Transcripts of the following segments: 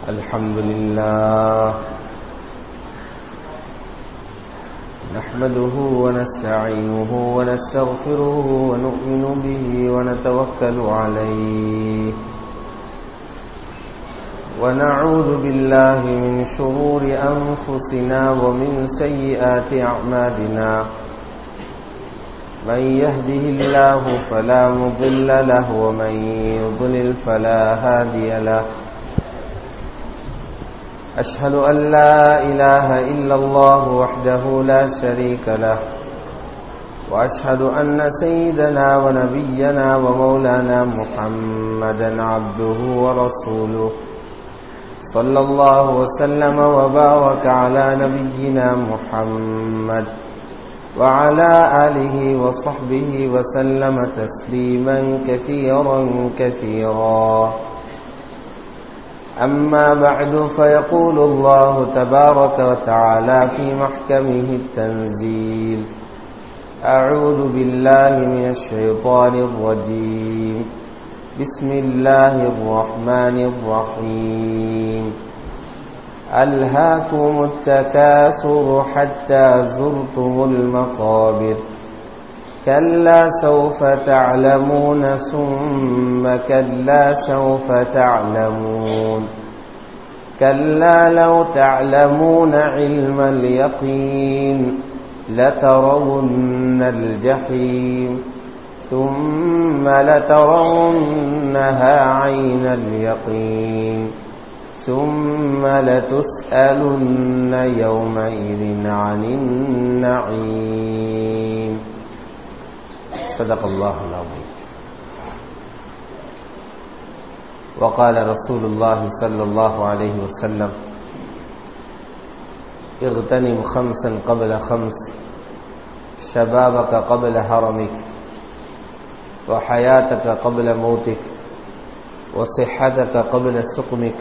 الحمد لله نحمده ونستعينه ونستغفره ونؤمن به ونتوكل عليه ونعوذ بالله من شرور أنفسنا ومن سيئات أعمالنا من يهده الله فلا مضل له ومن يضلل فلا هادي له أشهد أن لا إله إلا الله وحده لا شريك له وأشهد أن سيدنا ونبينا ومولانا محمدا عبده ورسوله صلى الله وسلم وبارك على نبينا محمد وعلى آله وصحبه وسلم تسليما كثيرا كثيرا أما بعد فيقول الله تبارك وتعالى في محكمه التنزيل أعوذ بالله من الشيطان الرجيم بسم الله الرحمن الرحيم ألهاكم التكاثر حتى زرتم المقابر كلا سوف تعلمون ثم كلا سوف تعلمون كلا لو تعلمون علم اليقين لترون الجحيم ثم لترونها عين اليقين ثم لتسألن يومئذ عن النعيم صدق الله العظيم وقال رسول الله صلى الله عليه وسلم اغتنم خمسا قبل خمس شبابك قبل هرمك وحياتك قبل موتك وصحتك قبل سقمك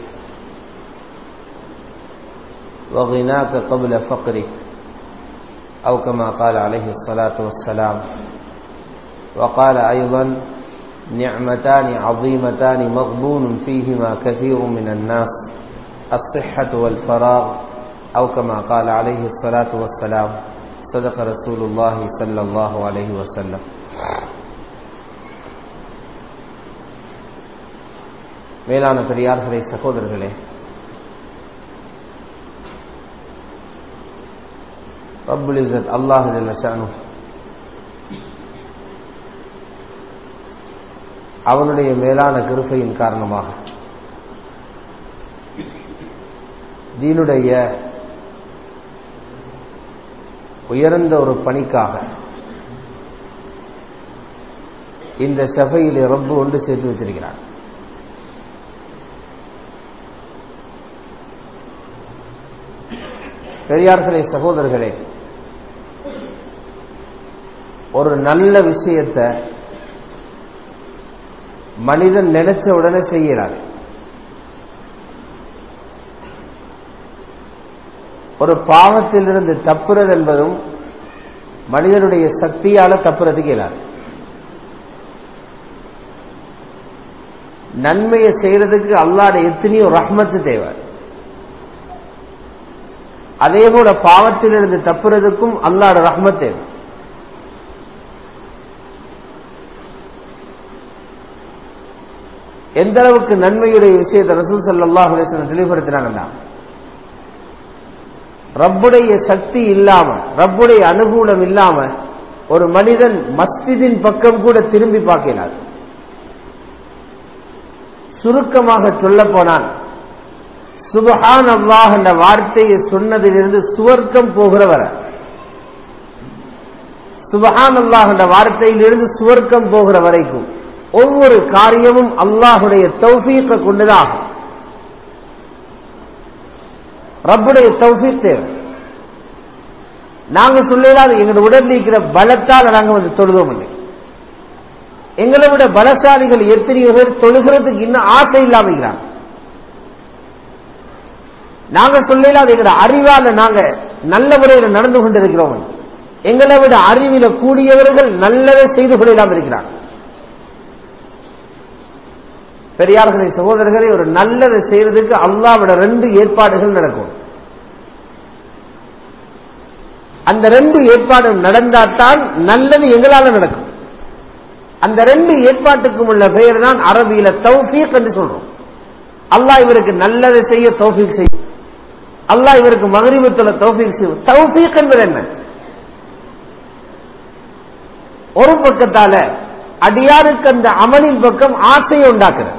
وغناك قبل فقرك أو كما قال عليه الصلاة والسلام وقال أيضا نعمتان عظيمتان مغبون فيهما كثير من الناس الصحة والفراغ أو كما قال عليه الصلاة والسلام صدق رسول الله صلى الله عليه وسلم மேலான பெரியார்களே சகோதரர்களே ரப்புல் இசத் அல்லாஹ் ஜல்லஷானு அவனுடைய மேலான கிருப்பையின் காரணமாக தீனுடைய உயர்ந்த ஒரு பணிக்காக இந்த ஷஃபையிலே ரப்பு ஒன்று சேர்த்து வச்சிருக்கிறான் பெரியார்களே சகோதரர்களே ஒரு நல்ல விஷயத்தை மனிதன் நினைச்ச உடனே செய்யறார் ஒரு பாவத்திலிருந்து தப்புறது என்பதும் மனிதனுடைய சக்தியால தப்புறதுக்கு இயலாது நன்மையை செய்யறதுக்கு அல்லாட எத்தனையோ ரஹ்மத்து தேவை அதே போல பாவத்திலிருந்து தப்புறதுக்கும் அல்லாட ரஹ்மத் தேவை எந்த அளவுக்கு நன்மையுடைய விஷயத்தை ரசூல் சல்லாஹ் தெளிவுபடுத்தினாங்கன்னா ரப்புடைய சக்தி இல்லாம ரப்புடைய அனுகூலம் இல்லாம ஒரு மனிதன் மஸ்திதின் பக்கம் கூட திரும்பி பார்க்கிறார் சுருக்கமாக சொல்ல போனால் சுபஹான் அல்லாஹ் என்ற வார்த்தையை சொன்னதிலிருந்து சுவர்க்கம் போகிறவர சுபஹான் அல்லாஹ் என்ற வார்த்தையிலிருந்து சுவர்க்கம் போகிற வரைக்கும் ஒவ்வொரு காரியமும் அல்லாஹுடைய தௌஃபீக்க கொண்டுதான் ரப்புடைய தௌஃபீக் தேவை நாங்க சொல்லலாது எங்களுடைய உடல் இருக்கிற பலத்தால் நாங்க வந்து தொழுதோம் இல்லை எங்களை விட பலசாலிகள் எத்தனையோ பேர் தொழுகிறதுக்கு இன்னும் ஆசை இல்லாம நாங்க சொல்லலாது எங்களோட அறிவால நாங்க நல்ல முறையில் நடந்து கொண்டிருக்கிறோம் எங்களை விட அறிவில கூடியவர்கள் நல்லவே செய்து கொள்ளலாம் இருக்கிறார் பெரியார்களை சகோதரர்களை ஒரு நல்லதை செய்யறதுக்கு அல்லாவோட ரெண்டு ஏற்பாடுகள் நடக்கும் அந்த ரெண்டு ஏற்பாடும் நடந்தால்தான் நல்லது எங்களால நடக்கும் அந்த ரெண்டு ஏற்பாட்டுக்கும் உள்ள பெயர் தான் அரபியில தௌஃபீக் என்று சொல்றோம் அல்லாஹ் இவருக்கு நல்லதை செய்ய தௌஃபீக் செய்யும் அல்லாஹ் இவருக்கு மகரிபத்துல தௌஃபீக் செய்யும் தௌஃபீக் என்பது என்ன ஒரு பக்கத்தால அடியாருக்கு அந்த அமலின் பக்கம் ஆசையை உண்டாக்குறது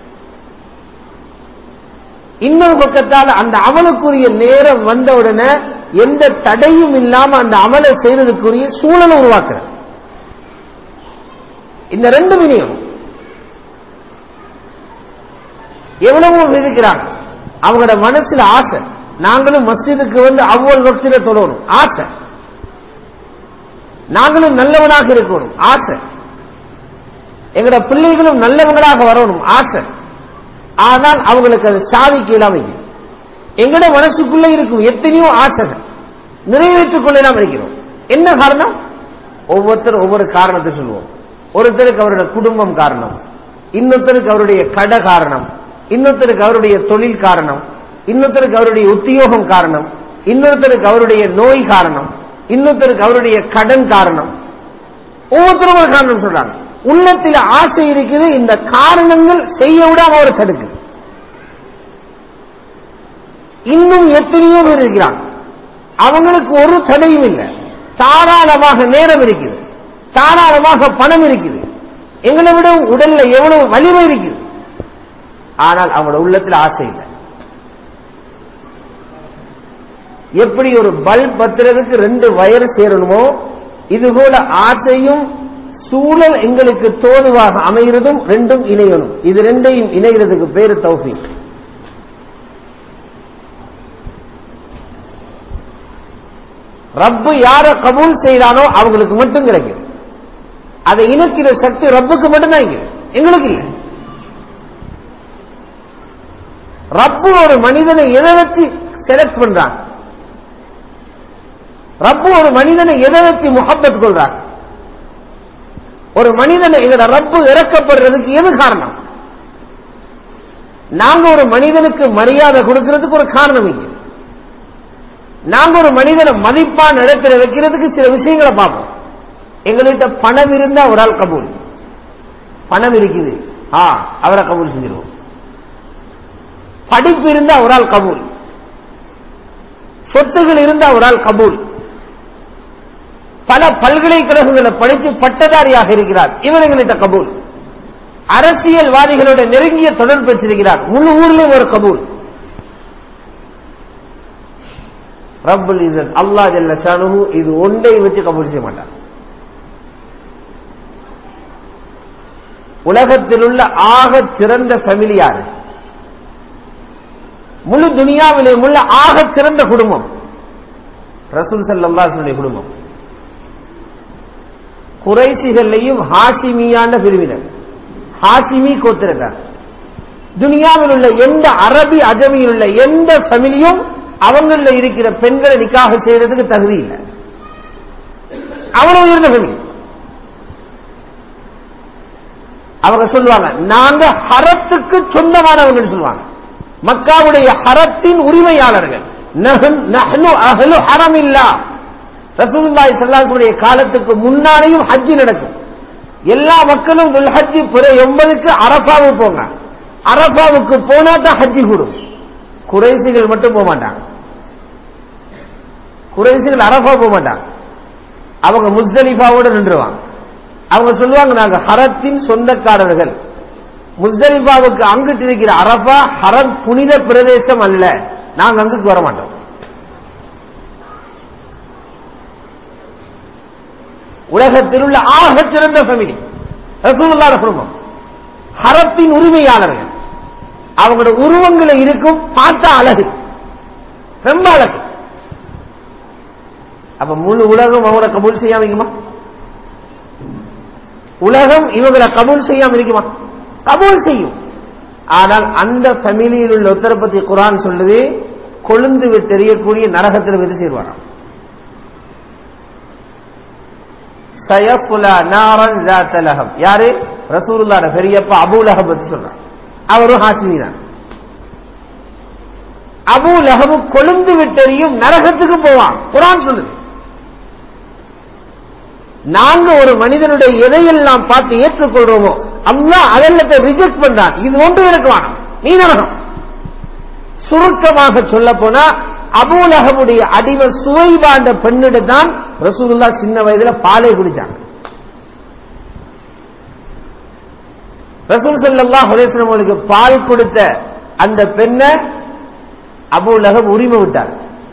இன்னொரு பக்கத்தால் அந்த அமலுக்குரிய நேரம் வந்தவுடனே எந்த தடையும் இல்லாம அந்த அமலை செய்வதற்குரிய சூழலை உருவாக்குறது இந்த ரெண்டு வினியம் எவ்வளவோ இருக்கிறாங்க அவங்களோட மனசுல ஆசை நாங்களும் மஸ்ஜிதுக்கு வந்து அவ்வளவு வக்தில தொழணும் ஆசை நாங்களும் நல்லவனாக இருக்கணும் ஆசை எங்களோட பிள்ளைகளும் நல்லவங்களாக வரணும் ஆசை ஆனால் அவங்களுக்கு அது சாதிக்க இல்லாம எங்கட மனசுக்குள்ள இருக்கும் எத்தனையோ ஆசைகள் நிறைவேற்றிக் கொள்ளலாம் இருக்கிறோம் என்ன காரணம் ஒவ்வொருத்தரும் ஒவ்வொரு காரணத்தை சொல்லுவோம் ஒருத்தருக்கு அவருடைய குடும்பம் காரணம் இன்னொருத்தருக்கு அவருடைய கடை காரணம் இன்னொருத்தருக்கு அவருடைய தொழில் காரணம் இன்னொருத்தருக்கு அவருடைய உத்தியோகம் காரணம் இன்னொருத்தருக்கு அவருடைய நோய் காரணம் இன்னொருத்தருக்கு அவருடைய கடன் காரணம் ஒவ்வொருத்தரும் ஒரு காரணம் சொல்றாங்க உள்ளத்தில் ஆசை இருக்குது இந்த காரணங்கள் செய்ய விடாம அவரை தடுக்குது இன்னும் எத்தனையோ பேர் இருக்கிறாங்க அவங்களுக்கு ஒரு தடையும் இல்லை தாராளமாக நேரம் இருக்குது தாராளமாக பணம் இருக்குது எங்களை விட உடல்ல எவ்வளவு வலிமை இருக்குது ஆனால் அவங்களோட உள்ளத்தில் ஆசை இல்லை எப்படி ஒரு பல்ப் பத்துறதுக்கு ரெண்டு வயர் சேரணுமோ இதுபோல ஆசையும் சூழல் எங்களுக்கு தோதுவாக அமைகிறதும் ரெண்டும் இணையணும் இது ரெண்டையும் இணைகிறதுக்கு பேரு தௌஃபீக் ரப்பு யார கபூல் செய்தானோ அவங்களுக்கு மட்டும் கிடைக்கும் அதை இணைக்கிற சக்தி ரப்புக்கு மட்டும்தான் இங்க எங்களுக்கு இல்லை ரப்பு ஒரு மனிதனை எதை வச்சு செலக்ட் பண்றான் ரப்பு ஒரு மனிதனை எதை வச்சு முகப்பத் கொள்றான் ஒரு மனிதனை எங்களோட ரப்பு இறக்கப்படுறதுக்கு எது காரணம் நாங்க ஒரு மனிதனுக்கு மரியாதை கொடுக்கிறதுக்கு ஒரு காரணம் இங்க நாங்க ஒரு மனிதனை மதிப்பான இடத்துல வைக்கிறதுக்கு சில விஷயங்களை பார்ப்போம் எங்கள்கிட்ட பணம் இருந்தா ஒரு ஆள் கபூல் பணம் இருக்குது ஆ அவரை கபூல் செஞ்சிருவோம் படிப்பு இருந்தா ஒரு ஆள் கபூல் சொத்துகள் இருந்தா ஒரு ஆள் கபூல் பல பல்கலைக்கழகங்களை படித்து பட்டதாரியாக இருக்கிறார் இவர் எங்கள்கிட்ட கபூல் அரசியல்வாதிகளோட நெருங்கிய தொடர்பு வச்சிருக்கிறார் முழு ஊர்லயும் ஒரு கபூல் ரப்புல் இசத் அல்லா ஜல்ல ஷானுஹு இது ஒன்றை வச்சு கபூல் செய்ய மாட்டார் உலகத்தில் உள்ள ஆக சிறந்த ஃபேமிலி யாரு முழு துனியாவிலே உள்ள ஆக சிறந்த குடும்பம் ரசூல் சல்லாசுடைய குடும்பம் குறைசிகள்லையும் ஹாசிமியான பிரிவினர் ஹாசிமி கோத்திரத்தார் துனியாவில் உள்ள எந்த அரபி அஜமியில் உள்ள எந்த ஃபேமிலியும் அவங்கள இருக்கிற பெண்களை நிக்காக செய்யறதுக்கு தகுதி இல்லை அவ்வளவு உயர்ந்த ஃபேமிலி அவங்க சொல்லுவாங்க நாங்க ஹரத்துக்கு சொந்தமானவங்க சொல்லுவாங்க மக்காவுடைய ஹரத்தின் உரிமையாளர்கள் ஹரம் இல்லா ரசூலுல்லாஹி ஸல்லல்லாஹு காலத்துக்கு முன்னாலேயும் ஹஜ்ஜி நடக்கும் எல்லா மக்களும் ஹஜ்ஜி பிற எண்பதுக்கு அரபாவுக்கு போங்க அரபாவுக்கு போனா தான் ஹஜ்ஜி கூடும் குறைசிகள் மட்டும் போக மாட்டாங்க குறைசிகள் அரபா போக மாட்டாங்க அவங்க முஸ்தலிஃபாவோட நின்றுவாங்க அவங்க சொல்லுவாங்க நாங்க ஹரத்தின் சொந்தக்காரர்கள் முஸ்தலிஃபாவுக்கு அங்கிட்டு இருக்கிற அரபா ஹரம் புனித பிரதேசம் அல்ல நாங்க அங்குக்கு வர மாட்டோம் உலகத்தில் உள்ள ஆக சிறந்த ஃபேமிலி ரசூலுல்லாஹ் குடும்பம் ஹரத்தின் உரிமையாளர்கள் அவங்களோட உருவங்களை இருக்கும் பார்த்தா அழகு ரொம்ப அழகு அப்ப முழு உலகம் அவங்கள கபூல் செய்யாம இருக்குமா உலகம் இவங்களை கபூல் செய்யாம இருக்குமா கபூல் செய்யும் ஆனால் அந்த ஃபேமிலியில் உள்ள ஒருத்தரை பத்தி குரான் சொல்லுது கொழுந்து விட்டு எறியக்கூடிய நரகத்தில் விது சேர்வாராம் சயஃபுலா நாரன் ஜாத்தலகம் யாரு ரசூலுல்லாட பெரியப்பா அபூலகம் பத்தி சொல்றான் அவரும் ஹாசிமி தான் அபு லஹபு கொழுந்து விட்டறியும் நரகத்துக்கு போவான் குரான் சொல்லுது நாங்க ஒரு மனிதனுடைய எதையெல்லாம் பார்த்து ஏற்றுக்கொள்றோமோ அல்லாஹ் அதெல்லாத்தை ரிஜெக்ட் பண்றான் இது ஒன்று எனக்கு வேணும் நீ நரகம் சுருக்கமாக சொல்ல போனா அபூலகமுடைய அடிமை சுவைபாண்ட பெண்ணிடம் தான் ரசூலுல்லா சின்ன வயதுல பாலை குடிச்சாங்க ரசூல் ஸல்லல்லாஹு அலைஹி வஸல்லம் அவர்களுக்கு பால் கொடுத்த அந்த பெண்ணை அபூலகம் உரிமை விட்டார்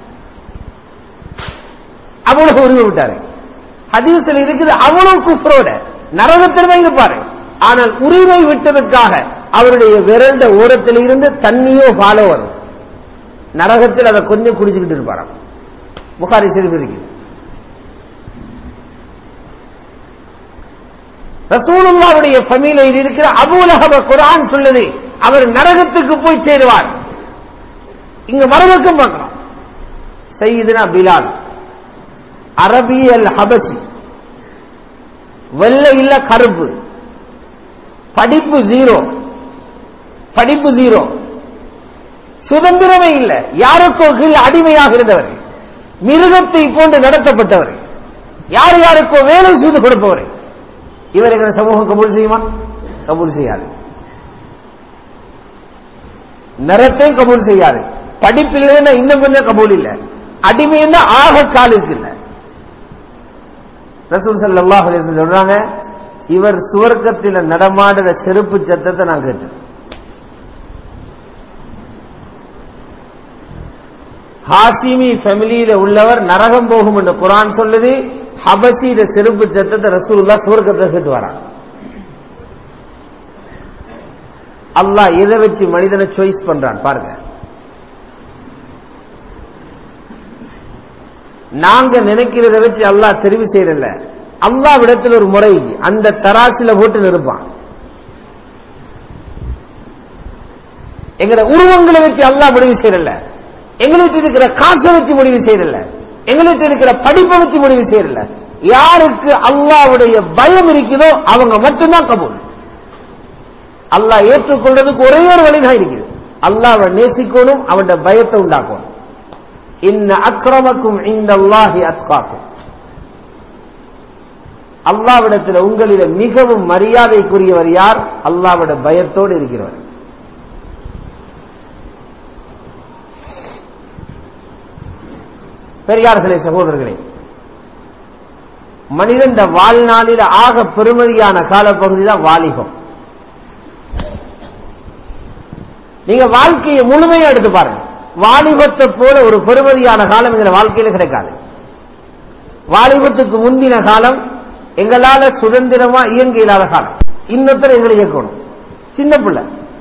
அபூலகம் உரிமை விட்டாரு ஹதீஸ்ல இருக்குது அவ்வளவு குஃப்ரோட நரகத்திலுமே இருப்பாரு ஆனால் உரிமை விட்டதற்காக அவருடைய விரண்ட ஓரத்தில் இருந்து தண்ணியோ பாலோ வரும் நரகத்தில் அதை கொஞ்சம் குடிச்சுக்கிட்டு இருப்பாராம் புகாரி செல்வி இருக்கு ரசூலுல்லாவுடைய ஃபமீலையில் இருக்கிற அபூலகப குரான் சொல்லுது அவர் நரகத்துக்கு போய் சேருவார் இங்க மறுபக்கம் பார்க்கிறோம் சையதுனா பிலால் அரபியல் ஹபசி வெள்ளை இல்ல கருப்பு படிப்பு ஜீரோ படிப்பு ஜீரோ சுதந்திரமே இல்லை யாருக்கோ கீழ் அடிமையாக இருந்தவர் மிருகத்தை போன்று நடத்தப்பட்டவர் யார் யாருக்கோ வேலை செய்து கொடுப்பவர் இவர்களை சமூகம் கபூல் செய்யுமா கபூல் செய்யாது நிறத்தையும் கபூல் செய்யாது படிப்பில்லைன்னா இன்னும் கொஞ்சம் கபூல் இல்லை அடிமைன்னா ஆக காலுக்கு இல்லை ரசூல் ஸல்லல்லாஹு அலைஹி வஸல்லம் சொல்றாங்க இவர் சுவர்க்கத்தில் நடமாடுற செருப்பு சத்தத்தை நான் கேட்டேன் ஹாசிமி ஃபேமிலியில உள்ளவர் நரகம் போகும் என்று குரான் சொல்லுது ஹபசியில செருப்பு சத்தத்தை ரசூலுல்லா சுவர்க்கத்தை கேட்டு வரான் அல்லாஹ் எதை வச்சு மனிதனை சாய்ஸ் பண்றான் பாருங்க நாங்க நினைக்கிறத வச்சு அல்லாஹ் தெரிவு செய்யறல அல்லாஹ் விடத்தில் ஒரு முறை அந்த தராசில போட்டு நிறுப்பான் எங்கட உருவங்களை வச்சு அல்லாஹ் முடிவு செய்யறல எங்கள்கிட்ட இருக்கிற காசை வச்சு முடிவு செய்யறல எங்கள்கிட்ட இருக்கிற படிப்பை வச்சு முடிவு செய்யறல யாருக்கு அல்லாவுடைய பயம் இருக்குதோ அவங்க மட்டும்தான் கபூல் அல்லாஹ் ஏற்றுக்கொள்றதுக்கு ஒரே ஒரு வழிதான் இருக்குது அல்லாவை நேசிக்கணும் அவன் பயத்தை உண்டாக்கணும் இன்ன அக்கிரமக்கும் இந்த அல்லாஹி அத்காக்கும் அல்லாவிடத்தில் உங்களிட மிகவும் மரியாதைக்குரியவர் யார் அல்லாவிட பயத்தோடு இருக்கிறவர் பெரியார்களே சகோதரர்களே மனிதன் வாழ்நாளில் ஆக பெருமதியான காலப்பகுதி தான் வாலிபம் நீங்க வாழ்க்கையை முழுமையா எடுத்து பாருங்க வாலிபத்தை போல ஒரு பெருமதியான காலம் எங்க வாழ்க்கையில கிடைக்காது வாலிபத்துக்கு முந்தின காலம் எங்களால சுதந்திரமா இயங்க இல்லாத காலம் இன்னொருத்தர் எங்களை இயக்கணும் சின்ன பிள்ளை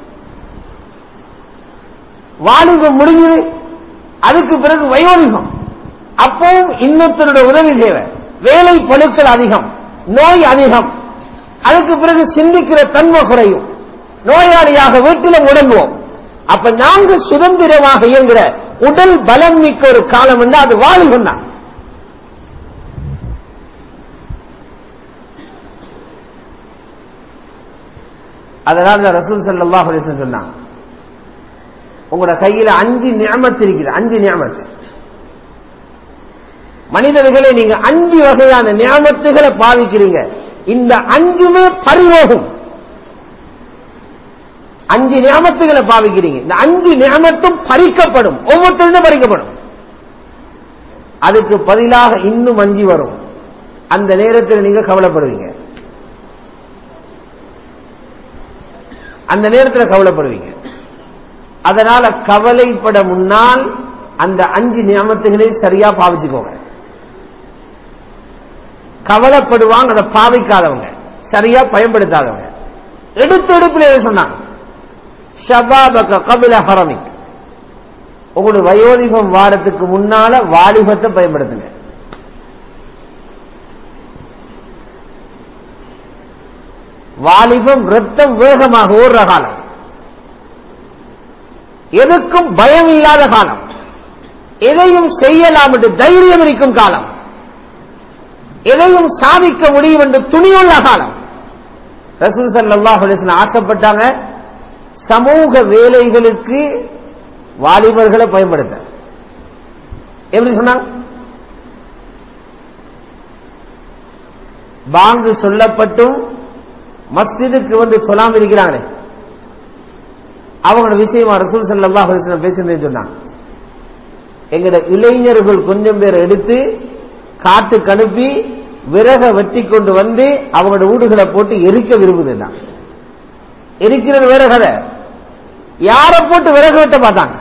வாலிபம் முடிஞ்சது அதுக்கு பிறகு வயோதிகம் அப்பவும் இன்னொருத்தருடைய உதவி தேவை வேலை பழுக்கள் அதிகம் நோய் அதிகம் அதுக்கு பிறகு சிந்திக்கிற தன்மை குறையும் நோயாளியாக வீட்டில் முடங்குவோம் அப்ப நான்கு சுதந்திரமாக இயங்குற உடல் பலம் மிக்க ஒரு காலம் என்ன அது வாலிபம் தான் அதனால ரசூல் சல்லாஹ் சொன்னாங்க உங்களோட கையில அஞ்சு நியமத்து இருக்குது அஞ்சு நியமத்து மனிதர்களை நீங்க அஞ்சு வகையான நியமத்துகளை பாவிக்கிறீங்க இந்த அஞ்சுமே பரிவோகம் அஞ்சு நியமத்துகளை பாவிக்கிறீங்க இந்த அஞ்சு நியமத்தும் பறிக்கப்படும் ஒவ்வொருத்தரும் பறிக்கப்படும் அதுக்கு பதிலாக இன்னும் அஞ்சு வரும் அந்த நேரத்தில் நீங்க கவலைப்படுவீங்க அந்த நேரத்தில் கவலைப்படுவீங்க அதனால கவலைப்பட முன்னால் அந்த அஞ்சு நியமத்துகளை சரியா பாவிச்சுக்கோங்க கவலைப்படுவாங்க அதை பாவிக்காதவங்க சரியா பயன்படுத்தாதவங்க எடுத்து எடுப்பில் சொன்னாங்க ஷபாபக கபில ஹரமிக் உங்களுடைய வயோதிகம் வாரத்துக்கு முன்னால வாலிபத்தை பயன்படுத்துங்க வாலிபம் ரத்தம் வேகமாக ஓடுற காலம் எதுக்கும் பயம் இல்லாத காலம் எதையும் செய்யலாம் என்று தைரியம் இருக்கும் காலம் எதையும் சாதிக்க முடியும் என்று துணியுள்ள காலம் ரசூல் சல்லாஹ் ஆசைப்பட்டாங்க சமூக வேலைகளுக்கு வாலிபர்களை பயன்படுத்த எப்படி சொன்னாங்க பாங்கு சொல்லப்பட்டும் மஸ்ஜிதுக்கு வந்து சொல்லாம இருக்கிறாங்களே அவங்களோட விஷயமா ரசூல் சல்லாஹ் பேசுறேன்னு சொன்னாங்க எங்கட இளைஞர்கள் கொஞ்சம் பேர் எடுத்து காட்டுக்கு அனுப்பி விறக வெட்டி கொண்டு வந்து அவங்களோட வீடுகளை போட்டு எரிக்க விரும்புதுன்னா எரிக்கிறது வேற கதை யாரை போட்டு விறகு வெட்ட பார்த்தாங்க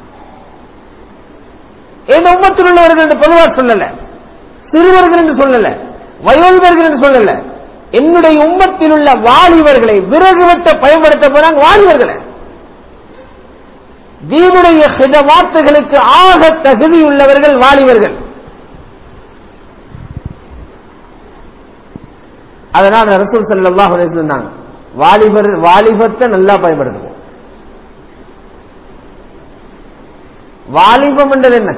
என் உம்மத்தில் உள்ளவர்கள் என்று பொதுவாக சொல்லல சிறுவர்கள் என்று சொல்லல வயோதிபர்கள் என்று சொல்லல என்னுடைய உம்மத்தில் உள்ள வாலிபர்களை விறகு வெட்ட பயன்படுத்த போறாங்க வாலிபர்களை தீனுடைய ஹிதமாத்துகளுக்கு ஆக தகுதியுள்ளவர்கள் வாலிபர்கள் அதனால ரசூல் சல்லாஹ் சொன்னாங்க வாலிபர் வாலிபத்தை நல்லா பயன்படுத்துவோம் வாலிபம் என்றது என்ன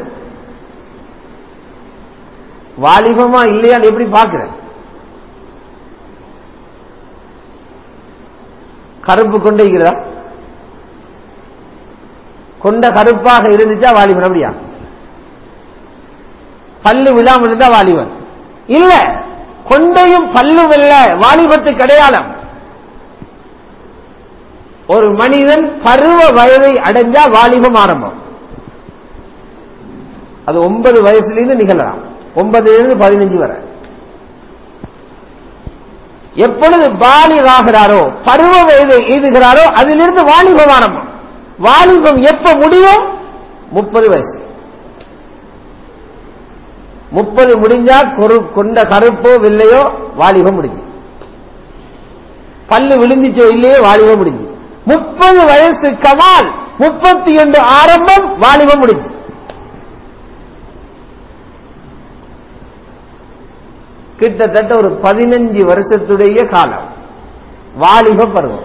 வாலிபமா இல்லையான்னு எப்படி பார்க்கிற கருப்பு கொண்டு இருக்கிறதா கொண்ட கருப்பாக இருந்துச்சா வாலிபன் அப்படியா பல்லு விழாம இருந்தா வாலிபன் இல்ல கொண்டையும் பல்லும் இல்ல வாலிபத்துக்கு அடையாளம் ஒரு மனிதன் பருவ வயதை அடைஞ்சா வாலிபம் ஆரம்பம் அது ஒன்பது வயசுலேருந்து நிகழலாம் ஒன்பதுல இருந்து பதினஞ்சு வரை எப்பொழுது பாலிகாகிறாரோ பருவ வயதை எய்துகிறாரோ அதிலிருந்து வாலிபம் ஆரம்பம் வாலிபம் எப்ப முடியும் முப்பது வயசு முப்பது முடிஞ்சா கொண்ட கருப்போ வெள்ளையோ வாலிபம் முடிஞ்சு பல்லு விழுந்துச்சோ இல்லையோ வாலிபம் முடிஞ்சு முப்பது வயசு கமால் முப்பத்தி ஒன்று ஆரம்பம் வாலிபம் முடிஞ்சு கிட்டத்தட்ட ஒரு பதினஞ்சு வருஷத்துடைய காலம் வாலிப பருவம்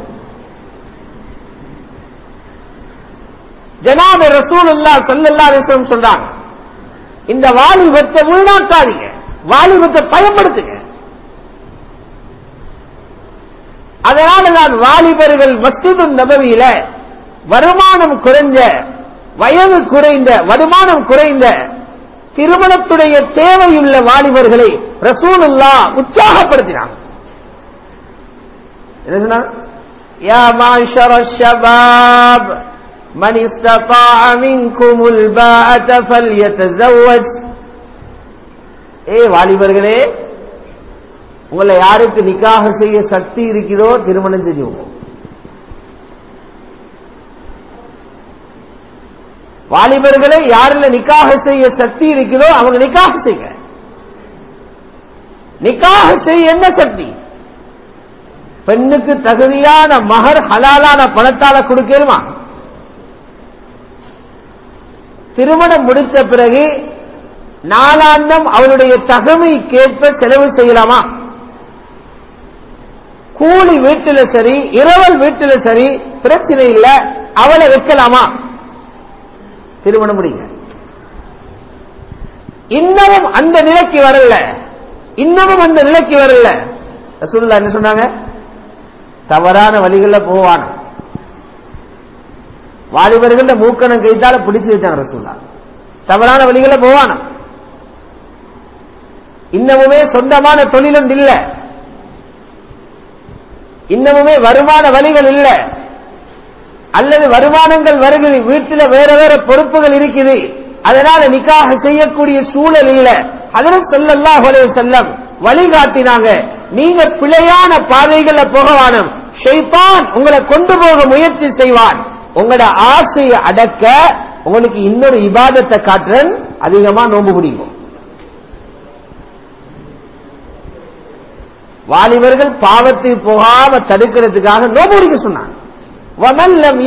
ஜனாப ரசூலுல்லா சல்லல்லா அலிஸ்லம் சொல்றாங்க இந்த வாலிபத்தை வீணாக்காதீங்க வாலிபத்தை பயன்படுத்துங்க அதனால நான் வாலிபர்கள் மஸ்ஜிது நபவியில வருமானம் குறைஞ்ச வயது குறைந்த வருமானம் குறைந்த திருமணத்துடைய தேவையுள்ள வாலிபர்களை ரசூலுல்லா உற்சாகப்படுத்தினாங்க என்ன சொன்னாங்க யா மாஷர ஷபாப் من استطاع منكم الباءة فليتزوج ஏ வாலிபர்களே உங்களை யாருக்கு நிக்காக செய்ய சக்தி இருக்கிறதோ திருமணம் செஞ்சுவோம் வாலிபர்களை யாரில் நிக்காக செய்ய சக்தி இருக்குதோ அவங்க நிக்காக செய்ய நிக்காக செய்ய என்ன சக்தி பெண்ணுக்கு தகுதியான மகர் ஹலாலான பணத்தால கொடுக்கணுமா திருமணம் முடித்த பிறகு நாளாந்தம் அவளுடைய தகமைக்கேற்ப செலவு செய்யலாமா கூலி வீட்டில சரி இரவல் வீட்டில சரி பிரச்சனை இல்லை அவளை வைக்கலாமா திருமணம் முடிங்க இன்னமும் அந்த நிலைக்கு வரல இன்னமும் அந்த நிலைக்கு வரல ரசூலுல்லாஹ் என்ன சொன்னாங்க தவறான வழிகளில் போவான வாலிபர்கள் மூக்கணம் கைத்தால பிடிச்சு வச்சாங்க ரசூல்லா தவறான வழிகளில் போவான இன்னமுமே சொந்தமான தொழிலும் இல்ல இன்னமுமே வருமான வழிகள் இல்ல அல்லது வருமானங்கள் வருகிறது வீட்டில் வேற வேற பொறுப்புகள் இருக்குது அதனால நிக்காக செய்யக்கூடிய சூழல் இல்ல அதில் சொல்லல்லாஹ் செல்லம் வழிகாட்டினாங்க நீங்க பிழையான பாதைகள போகவானும் ஷைத்தான் உங்களை கொண்டு போக முயற்சி செய்வான் உங்களோட ஆசையை அடக்க உங்களுக்கு இன்னொரு இபாதத்தை காட்டுறன் அதிகமா நோம்பு பிடிக்கும் வாலிபர்கள் பாவத்துக்கு போகாம தடுக்கிறதுக்காக நோம்பு பிடிக்க சொன்னாங்க வமல்லம்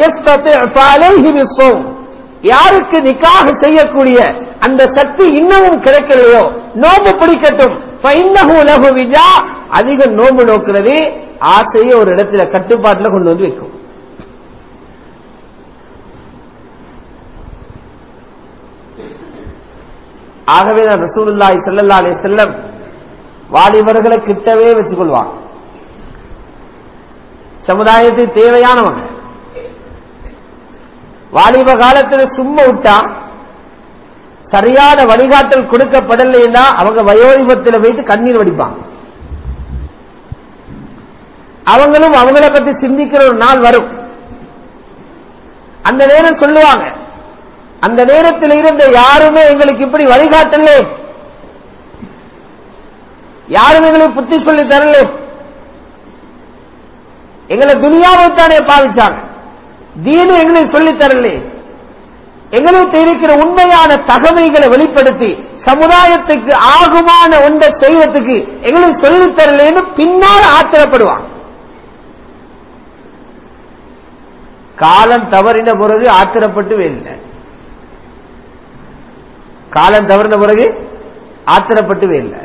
யாருக்கு நிக்காக செய்யக்கூடிய அந்த சக்தி இன்னமும் கிடைக்கலையோ நோம்பு பிடிக்கட்டும் லகு விஜா அதிக நோம்பு நோக்கிறது ஆசையை ஒரு இடத்துல கட்டுப்பாட்டில் கொண்டு வந்து வைக்கும் ஆகவே தான் ரசூலுல்லாஹி ஸல்லல்லாஹு அலைஹி வஸல்லம் வாலிபர்களை கிட்டவே வச்சுக்கொள்வாங்க சமுதாயத்துக்கு தேவையானவங்க வாலிப காலத்துல சும்மா விட்டா சரியான வழிகாட்டல் கொடுக்கப்படலைன்னா அவங்க வயோதிபத்தில் வைத்து கண்ணீர் வடிப்பாங்க அவங்களும் அவங்கள பத்தி சிந்திக்கிற ஒரு நாள் வரும் அந்த நேரம் சொல்லுவாங்க அந்த நேரத்தில் இருந்த யாருமே எங்களுக்கு இப்படி வழிகாட்டல யாரும் எங்களுக்கு புத்தி சொல்லி தரல எங்களை துனியாவை தானே பாவிச்சாங்க தீனு எங்களுக்கு சொல்லி தரல எங்களுக்கு இருக்கிற உண்மையான தகவல்களை வெளிப்படுத்தி சமுதாயத்துக்கு ஆகுமான ஒன்றை செய்வதற்கு எங்களுக்கு சொல்லித் தரலன்னு பின்னால் ஆத்திரப்படுவாங்க காலம் தவறின பிறகு ஆத்திரப்பட்டு வேலை காலம் தவறின பிறகு ஆத்திரப்பட்டு வேலை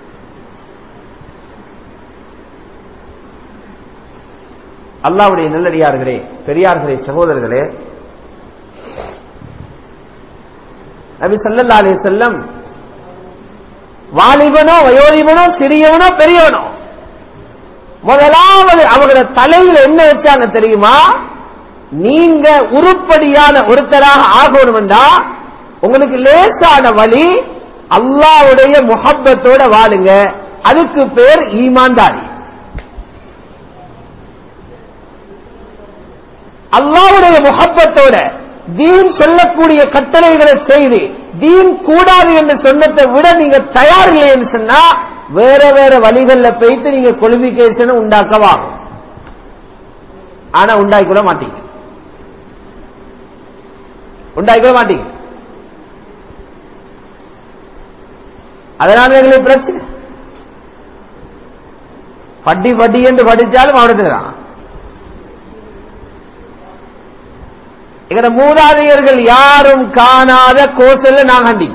அல்லாவுடைய நல்லடியார்களே பெரியார்களே சகோதரர்களே நபி சல்லல்லா அலி செல்லம் வாலிபனோ வயோதிபனோ சிறியவனோ பெரியவனோ முதலாவது அவங்களோட தலையில என்ன வச்சாங்க தெரியுமா நீங்க உருப்படியான ஒருத்தராக ஆகணும்டா உங்களுக்கு லேசான வழி அல்லாவுடைய முகப்பத்தோட வாழுங்க அதுக்கு பேர் ஈமான்தாரி அல்லாவுடைய முகப்பத்தோட தீன் சொல்லக்கூடிய கட்டளைகளை செய்து தீன் கூடாது என்று சொன்னதை விட நீங்க தயார் இல்லைன்னு சொன்னா வேற வேற வழிகள்ல போயிட்டு நீங்க குவாலிபிகேஷன் உண்டாக்கவாகும் ஆனா உண்டாக்கிக்கொள்ள மாட்டீங்க உண்டாக்கிக்கொள்ள மாட்டீங்க அதனால எங்களுக்கு பிரச்சனை பட்டி பட்டி என்று படிச்சாலும் அவனுக்கு தான் எங்கட மூதாதையர்கள் யாரும் காணாத கோசல்ல நாங்க அண்டி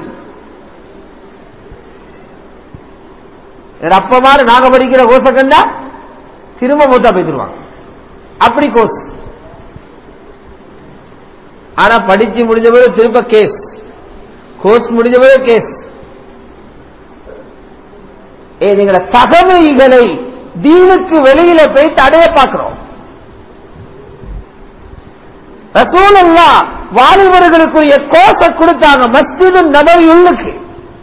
எங்க அப்பமாரு நாங்க படிக்கிற கோச கண்டா திரும்ப மூத்தா பேசிடுவாங்க அப்படி கோர்ஸ் ஆனா படிச்சு முடிஞ்ச பிறகு திரும்ப கேஸ் கோர்ஸ் முடிஞ்ச பிறகு கேஸ் ஏ நீங்கள தகவல்களை தீனுக்கு வெளியில போய் தடைய பார்க்கிறோம் ரசூலல்லா வாலிபர்களுக்குரிய கோச கொடுத்தாங்க மஸ்ஜிது நபவி உள்ளுக்கு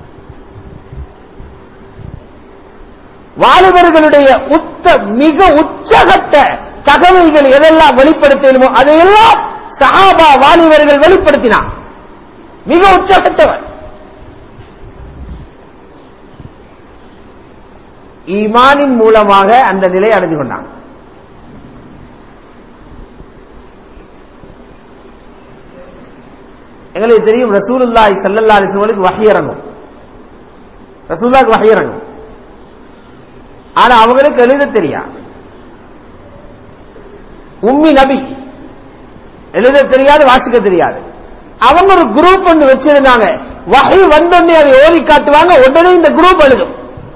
வாலிபர்களுடைய உத்த மிக உச்சகட்ட தகவல்கள் எதெல்லாம் வெளிப்படுத்தணுமோ அதையெல்லாம் சஹாபா வாலிபர்கள் வெளிப்படுத்தினார் மிக உச்சகட்டவர் ஈமானின் மூலமாக அந்த நிலை அடைஞ்சு கொண்டாங்க எங்களுக்கு தெரியும் ரசூலுல்லாய் சல்லல்லா அலிஸ்வலுக்கு வகை இறங்கும் ரசூல்லாக்கு வகை இறங்கும் ஆனா அவங்களுக்கு எழுத தெரியா உம்மி நபி எழுத தெரியாது வாசிக்க தெரியாது அவங்க ஒரு குரூப் ஒன்று வச்சிருந்தாங்க வகை வந்தோடனே அதை ஓதி காட்டுவாங்க உடனே இந்த குரூப் எழுதும்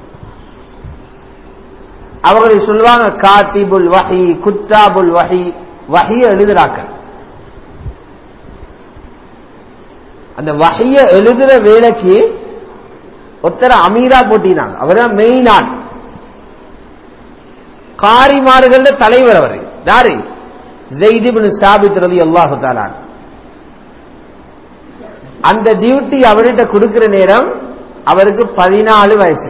அவர்கள் சொல்லுவாங்க காத்திபுல் வஹி குத்தாபுல் வஹி வஹிய எழுதுறாக்கள் அந்த வகைய எழுதுற வேலைக்கு ஒத்தர அமீரா போட்டினாங்க அவர் தான் மெயின் ஆள் காரிமார்கள் தலைவர் அவர் யாரு ஜெய்திபின் சாபித் ரதி அல்லாஹு தாலான் அந்த டியூட்டி அவர்கிட்ட கொடுக்கிற நேரம் அவருக்கு பதினாலு வயசு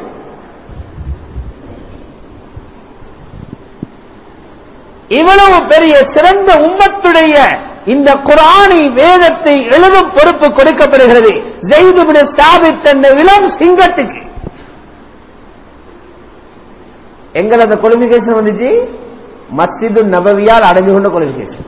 இவ்வளவு பெரிய சிறந்த உம்மத்துடைய இந்த குரானி வேதத்தை எழுதும் பொறுப்பு கொடுக்கப்படுகிறது ஜெய்துபின் சாபித் என்ற இளம் சிங்கத்துக்கு எங்கள் அந்த குவாலிபிகேஷன் வந்துச்சு மஸ்ஜிது நபவியால் அடைஞ்சு கொண்ட குவாலிபிகேஷன்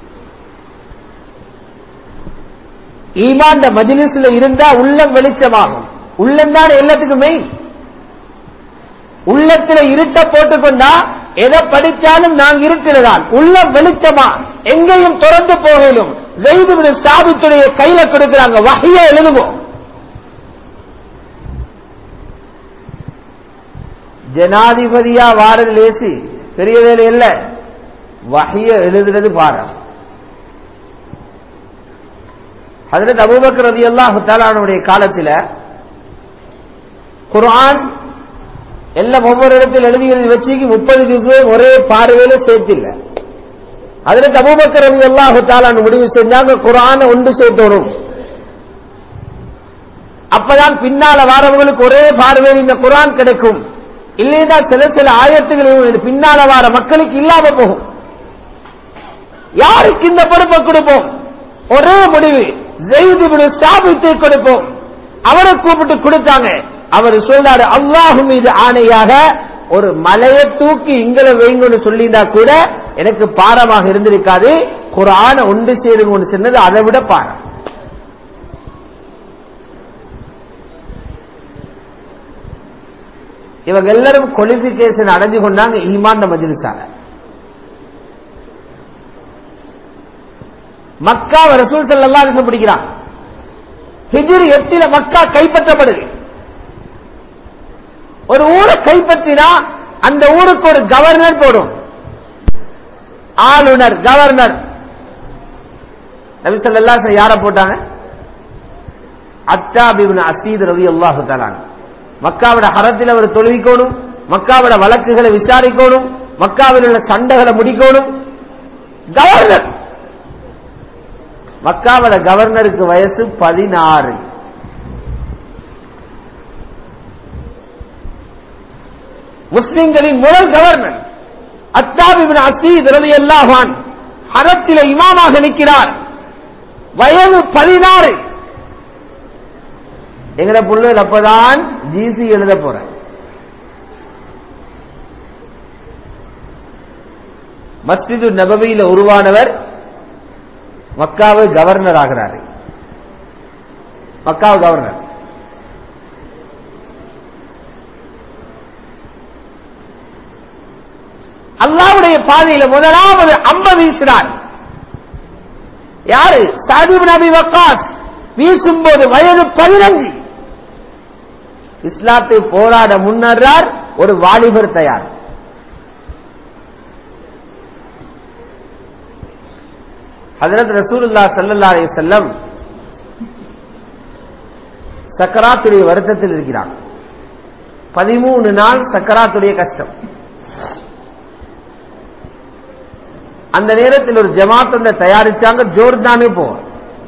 ஈமான் மஜிலிஸ்ல இருந்தா உள்ளம் வெளிச்சமாகும் உள்ளம் தான் எல்லாத்துக்கும் மெயின் உள்ளத்துல இருட்ட போட்டுக்கொண்டா எதை படித்தாலும் நாங்க இருக்கிறதான் உள்ளம் வெளிச்சமா எங்கேயும் திறந்து போகலும் ஜெய்துபின் சாபித்துடைய கையில கொடுக்கிறாங்க வகைய எழுதுவோம் ஜனாதிபதியா வாரது லேசி பெரிய வேலை இல்ல வகைய எழுதுறது பாடம் ஹதரத் அபூபக்கர் ரலியல்லாஹு தஆலாவுடைய காலத்துல குர்ஆன் எல்லாம் ஒவ்வொரு இடத்தில் எழுதி எழுதி வச்சுக்கு முப்பது ஜுஸு ஒரே பார்வையில சேர்த்தில்ல அதற்கு அபூபக்கர் ரவி அல்லாஹு தாலான்னு முடிவு செஞ்சாங்க குரானை ஒன்று சேர்த்தோணும் அப்பதான் பின்னால வாரவங்களுக்கு ஒரே பார்வையில் இந்த குரான் கிடைக்கும் இல்லைன்னா சில சில ஆயத்துகள் பின்னால வார மக்களுக்கு இல்லாம போகும் யாருக்கு இந்த பொறுப்பை கொடுப்போம் ஒரே முடிவு ஜெயிது சாபித்தை கொடுப்போம் அவரை கூப்பிட்டு கொடுத்தாங்க அவர் சொல்றாரு அல்லாஹு மீது ஆணையாக ஒரு மலையை தூக்கி இங்களை வைங்கன்னு சொல்லியிருந்தா கூட எனக்கு பாரமாக இருந்திருக்காது குரான ஒன்று சேருங்க ஒன்று சொன்னது அதை விட பாரம் இவங்க எல்லாரும் குவாலிபிகேஷன் அடைஞ்சு கொண்டாங்க ஈமான் மஜிலிசால மக்கா ரசூல் சல்லா அலிசம் பிடிக்கிறான் ஹிஜ்ரி எட்டில மக்கா கைப்பற்றப்படுது ஒரு ஊரை கைப்பற்றினா அந்த ஊருக்கு ஒரு கவர்னர் போடும் ஆளுநர் கவர்னர் நபி சொல்லா யார போட்டாங்க அத்தாபிபின் அசீத் ரவி அல்லாஹு தலான் மக்காவோட ஹரத்தில் அவர் தொழுவிக்கணும் மக்காவோட வழக்குகளை விசாரிக்கணும் மக்காவில் உள்ள சண்டைகளை முடிக்கணும் கவர்னர் மக்காவோட கவர்னருக்கு வயசு பதினாறு முஸ்லிம்களின் முதல் கவர்னர் அத்தாபிபின் அசீத் ரவி அல்லாஹான் ஹரத்தில இமாமாக நிற்கிறார் வயது பதினாறு எங்கட புள்ள அப்பதான் ஜிசி எழுத போறேன் மஸ்ஜிது நபவியில உருவானவர் மக்காவு கவர்னர் ஆகிறாரு மக்காவு கவர்னர் அல்லாவுடைய பாதையில முதலாவது அம்ப வீசினார் யாரு சாதிப் நபி வக்காஸ் வீசும்போது வயது பதினஞ்சு இஸ்லாத்தை போராட முன்னர்றார் ஒரு வாலிபர் தயார் ஹதரத் ரசூலுல்லா சல்லல்லா அலி செல்லம் சக்கராத்துடைய வருத்தத்தில் இருக்கிறார் பதிமூணு நாள் சக்கராத்துடைய கஷ்டம் அந்த நேரத்தில் ஒரு ஜமாத் ஒன்றை தயாரிச்சாங்க ஜோர்டானே போவார்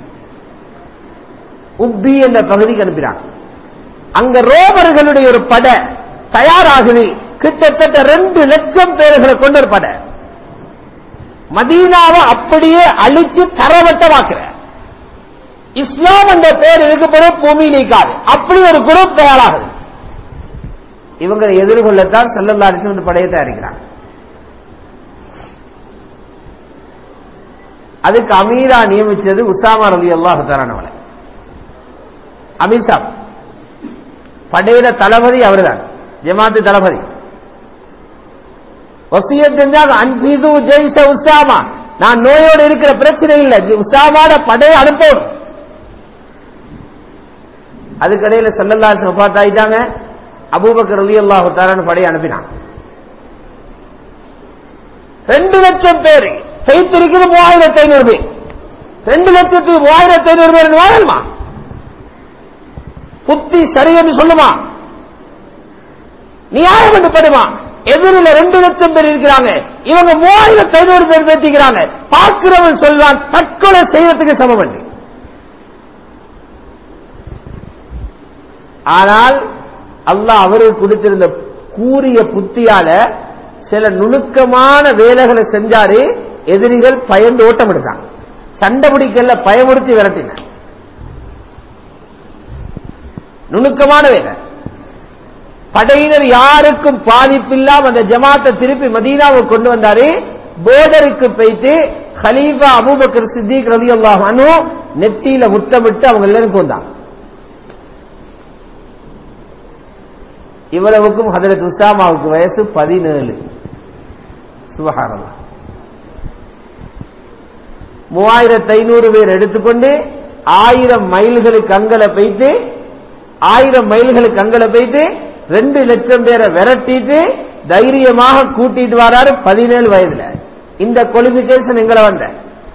உப்பி என்ற பகுதிக்கு அனுப்பினாங்க அங்க ரோமர்களுடைய ஒரு பட தயாராகுது கிட்டத்தட்ட ரெண்டு லட்சம் பேர்களை கொண்ட ஒரு பட மதீனாவை அப்படியே அழிச்சு தரவட்டமாக்குற இஸ்லாம் என்ற பேர் இதுக்கு பிறகு பூமி நீக்காது அப்படி ஒரு குரூப் தயாராகுது இவங்களை எதிர்கொள்ளத்தான் செல்லல்லா அரிசி படையை தயாரிக்கிறாங்க அதுக்கு அமீரா நியமிச்சது உசாமா ரவி அல்லாஹு தரானவளை அமித்ஷா படையில தளபதி அவர்தான் ஜமாத்து தளபதி வசியம் செஞ்சாங்க அன்பீது ஜெய்ஷ உசாமா நான் நோயோடு இருக்கிற பிரச்சனை இல்லை உசாமாட படையை அனுப்பணும் அதுக்கடையில செல்லல்லா ஒப்பாத் ஆயிட்டாங்க அபூபக்கர் அலி அல்லாஹு தாரான படையை அனுப்பினான் ரெண்டு லட்சம் பேர் கைத்திருக்கிறது மூவாயிரத்தி ஐநூறு பேர் ரெண்டு லட்சத்துக்கு மூவாயிரத்தி ஐநூறு பேர் வாழணுமா புத்தி சரி என்று சொல்லுமா நியாயம் என்று படுமா எதிரில் ரெண்டு லட்சம் பேர் இருக்கிறாங்க இவங்க மூவாயிரத்தி ஐநூறு பேர் பேசிக்கிறாங்க பார்க்கிறவன் சொல்றான் தற்கொலை செய்யறதுக்கு சமம் பண்ணி ஆனால் அல்லாஹ் அவருக்கு கொடுத்திருந்த கூறிய புத்தியால சில நுணுக்கமான வேலைகளை செஞ்சாரு எதிரிகள் பயந்து ஓட்டம் எடுத்தாங்க சண்டை பிடிக்கல பயமுறுத்தி விரட்டின நுணுக்கமான வேலை படையினர் யாருக்கும் பாதிப்பில்லாம அந்த ஜமாத்தை திருப்பி மதீனாவுக்கு கொண்டு வந்தாரு போதருக்கு போயிட்டு ஹலீஃபா அபூபக்கர் சித்திக் ரவி அல்லாஹ் அனு நெத்தியில முத்தமிட்டு அவங்க எல்லாருக்கும் வந்தாங்க இவ்வளவுக்கும் ஹதரத் உசாமாவுக்கு வயசு பதினேழு சுபகாரல்லா மூவாயிரத்தி ஐநூறு பேர் எடுத்துக்கொண்டு ஆயிரம் மைல்களுக்கு அங்கல போயிட்டு ஆயிரம் மைல்களுக்கு அங்கல போயிட்டு ரெண்டு லட்சம் பேரை விரட்டிட்டு தைரியமாக கூட்டிட்டு வராரு பதினேழு வயதுல இந்த குவாலிபிகேஷன் எங்களை வந்த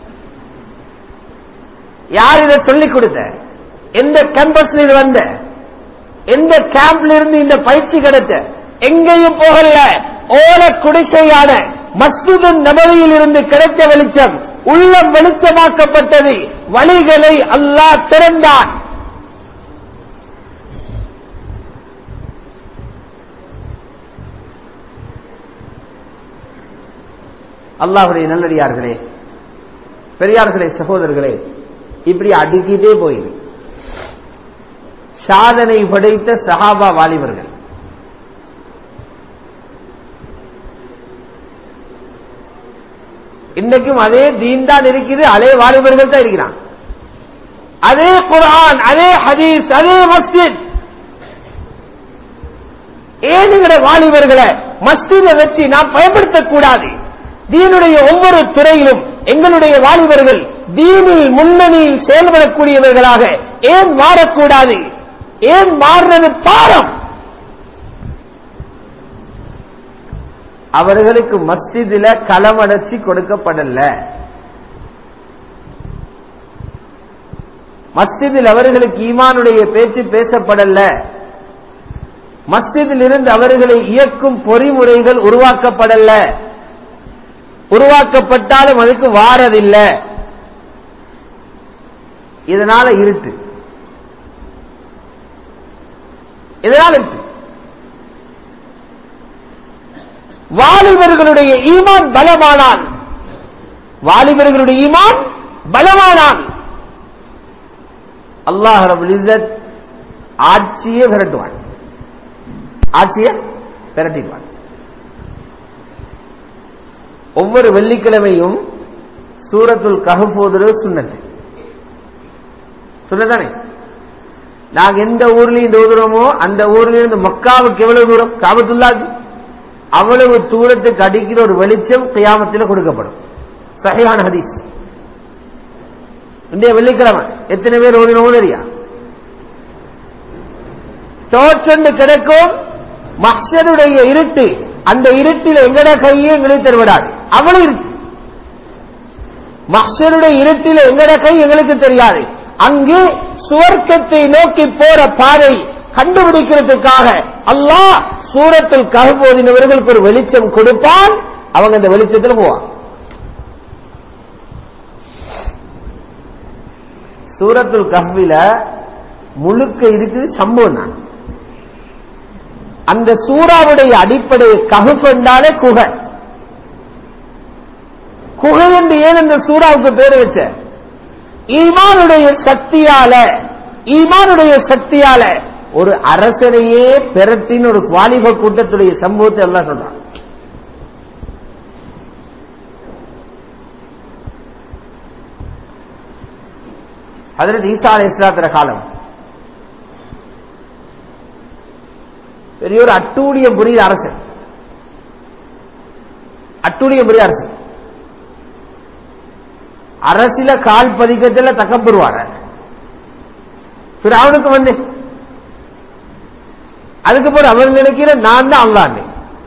யார் இதை சொல்லிக் கொடுத்த எந்த கேம்பஸ்ல இது வந்த எந்த கேம்ப்ல இருந்து இந்த பயிற்சி கிடைச்ச எங்கேயும் போகல ஓல குடிசையான மஸ்ஜிது நபவியில் இருந்து கிடைத்த வெளிச்சம் உள்ளம் வெளிச்சமாக்கப்பட்டது வழிகளை அல்லாஹ் திறந்தான் அல்லாஹுடைய நல்லடியார்களே பெரியார்களே சகோதரர்களே இப்படி அடுக்கிட்டே போயிரு சாதனை படைத்த சஹாபா வாலிபர்கள் இன்னைக்கும் அதே தீன் தான் இருக்குது அதே வாலிபர்கள் தான் இருக்கிறான் அதே குர்ஆன் அதே ஹதீஸ் அதே மஸ்ஜித் ஏனுங்கிற வாலிபர்களை மஸ்ஜிதை வச்சு நாம் பயன்படுத்தக்கூடாது தீனுடைய ஒவ்வொரு துறையிலும் எங்களுடைய வாலிபர்கள் தீனில் முன்னணியில் செயல்படக்கூடியவர்களாக ஏன் மாறக்கூடாது ஏன் மாறுறது பாரம் அவர்களுக்கு மஸ்ஜிதில களமடைச்சி கொடுக்கப்படல மஸ்ஜிதில் அவர்களுக்கு ஈமானுடைய பேச்சு பேசப்படல மஸ்ஜிதில் இருந்து அவர்களை இயக்கும் பொறிமுறைகள் உருவாக்கப்படல உருவாக்கப்பட்டாலும் அதுக்கு வாரதில்லை இதனால இருட்டு இதனால இருட்டு வாலிபர்களுடைய ஈமான் பலமானான் வாலிபர்களுடைய ஈமான் பலமானான் அல்லாஹ் ரபுல் இஸ்ஸத் ஆட்சியை விரட்டுவான் ஆட்சியை விரட்டிடுவான் ஒவ்வொரு வெள்ளிக்கிழமையும் சூரத்துல் கஹப் ஓதுறது சுண்ணத்து சொல்லதானே நாங்க எந்த ஊர்ல இந்த ஓதுறோமோ அந்த ஊர்ல இருந்து மக்காவுக்கு எவ்வளவு தூரம் காபத்துள்ளாக்கு அவ்வளவு தூரத்துக்கு அடிக்கிற ஒரு வெளிச்சம் கியாமத்தில் கொடுக்கப்படும் சஹிஹான ஹதீஸ் இன்றைய வெள்ளிக்கிழமை எத்தனை பேர் ஓதினோம் தெரியா டோர்ச்சொண்டு கிடைக்கும் மஹ்ஷருடைய இருட்டு அந்த இருட்டில் எங்கட கையே எங்களுக்கு தெரிவிடாது அவ்வளவு இருட்டு மஹ்ஷருடைய இருட்டில் எங்கட கை எங்களுக்கு தெரியாது அங்கு சுவர்க்கத்தை நோக்கி போற பாதை கண்டுபிடிக்கிறதுக்காக அல்லாஹ் சூரத்தில் கருபோதினவர்களுக்கு ஒரு வெளிச்சம் கொடுப்பான் அவங்க அந்த வெளிச்சத்தில் போவான் சூரத்துல் கஹ்வில முழுக்க இருக்குது சம்பவம் தான் அந்த சூறாவுடைய அடிப்படை கஹுப் என்றாலே குகை குகை என்று ஏன் அந்த சூறாவுக்கு பேர் வச்ச ஈமானுடைய சக்தியால ஈமானுடைய சக்தியால ஒரு அரசனையே பெரட்டின் ஒரு வாலிப கூட்டத்துடைய சம்பவத்தை எல்லாம் சொல்றான் அதற்கு ஈசா அலை இஸ்லாத்திர காலம் பெரிய ஒரு அட்டூழியம் புரியுது அரசன் அட்டூழியம் புரியுது அரசன் அரசில கால் பதிக்கத்தில் தக்கப்படுவார் அவனுக்கு வந்து அதுக்கப்புறம் அவன் நினைக்கிற நான் தான் அல்லாண்டு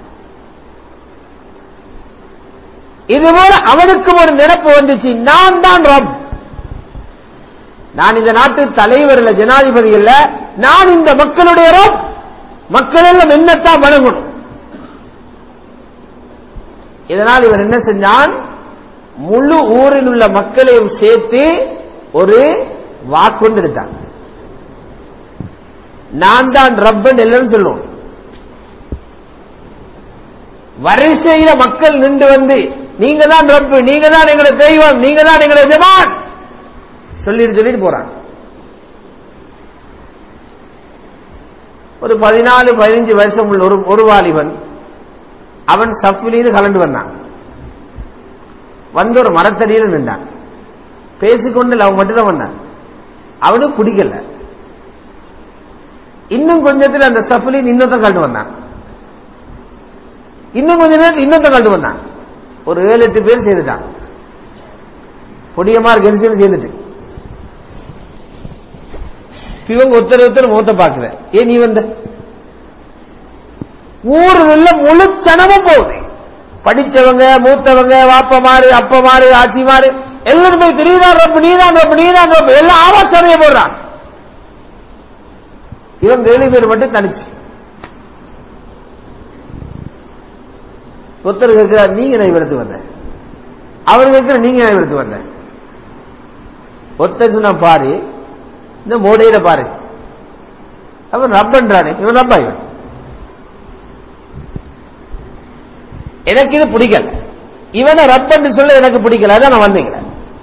இதுபோல அவனுக்கும் ஒரு நினைப்பு வந்துச்சு நான் தான் ரப் நான் இந்த நாட்டு தலைவர் இல்ல ஜனாதிபதி இல்ல நான் இந்த மக்களுடைய ரப் மக்கள் எல்லாம் என்னத்தான் வணங்கணும் இதனால் இவர் என்ன செஞ்சான் முழு ஊரில் உள்ள மக்களையும் சேர்த்து ஒரு வாக்கொண்டு எடுத்தாங்க நான் தான் ரப்பன் எல்லாரும் சொல்லுவோம் வரிசையில மக்கள் நின்று வந்து நீங்க தான் ரப்பு நீங்க தான் எங்களை தெய்வம் நீங்க தான் எங்களை ஜமான் சொல்லிட்டு சொல்லிட்டு போறாங்க ஒரு பதினாலு பதினஞ்சு வருஷம் உள்ள ஒரு ஒரு வாலிபன் அவன் சஃபிலின்னு கலந்து வந்தான் வந்து ஒரு மரத்தடியில் நின்றான் பேசிக்கொண்டு அவன் மட்டும்தான் வந்தான் அவனுக்கு பிடிக்கல இன்னும் கொஞ்சத்தில் அந்த சஃபிலின் இன்னொருத்தன் கலந்து வந்தான் இன்னும் கொஞ்ச நேரத்தில் இன்னொருத்தன் கலந்து வந்தான் ஒரு ஏழு எட்டு பேர் சேர்ந்துட்டான் பொடியமார் கெரிசல் சேர்ந்துட்டு இவங்க ஒருத்தர் ஒருத்தர் முகத்தை பாக்குற ஏன் நீ வந்த ஊருல முழு சனமும் போகுது படிச்சவங்க மூத்தவங்க வாப்பமாறு அப்பமாறு ஆட்சிமாறு எல்லாரும் போய் நீதான் ரொம்ப நீதான் ரொம்ப நீதான் ரொம்ப எல்லாம் ஆவாசமைய போடுறான் இவங்க ஏழு பேர் மட்டும் தனிச்சு ஒருத்தர் கேட்கிறார் நீங்க நான் எடுத்து வந்த அவர் கேட்கிற நீங்க நான் எடுத்து வந்த ஒருத்தர் சொன்னா பாரு இந்த மோடையில பாரு அவன் ரப்பன்றானே இவன் ரப்பா இவன் எனக்கு இது பிடிக்கல இவனை ரப்பன்னு சொல்ல எனக்கு பிடிக்கல அதான் நான் வந்தீங்க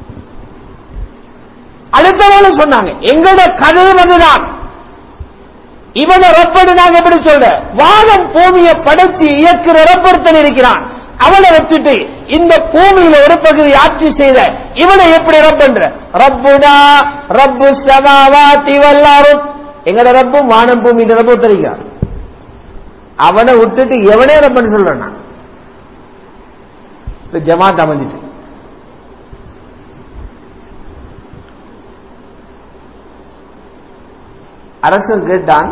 அடுத்தவங்க சொன்னாங்க எங்களோட கதையும் அதுதான் இவனை ரப்பன்னு நாங்க எப்படி சொல்ற வானம் பூமியை படைச்சு இயக்குற ரப்பொருத்தன் இருக்கிறான் அவனை வச்சுட்டு இந்த பூமியில ஒரு பகுதி ஆட்சி செய்த இவனை எப்படி ரப்பன்ற ரப்புனா ரப்பு சமாவாதி வல்லாரும் எங்கட ரப்பும் வானம் பூமியில ரப்பு தெரிகிறான் அவனை விட்டுட்டு எவனே ரப்பன்னு சொல்றான் நான் இப்ப ஜமாத் அமைஞ்சிட்டு அரசன் கேட்டான்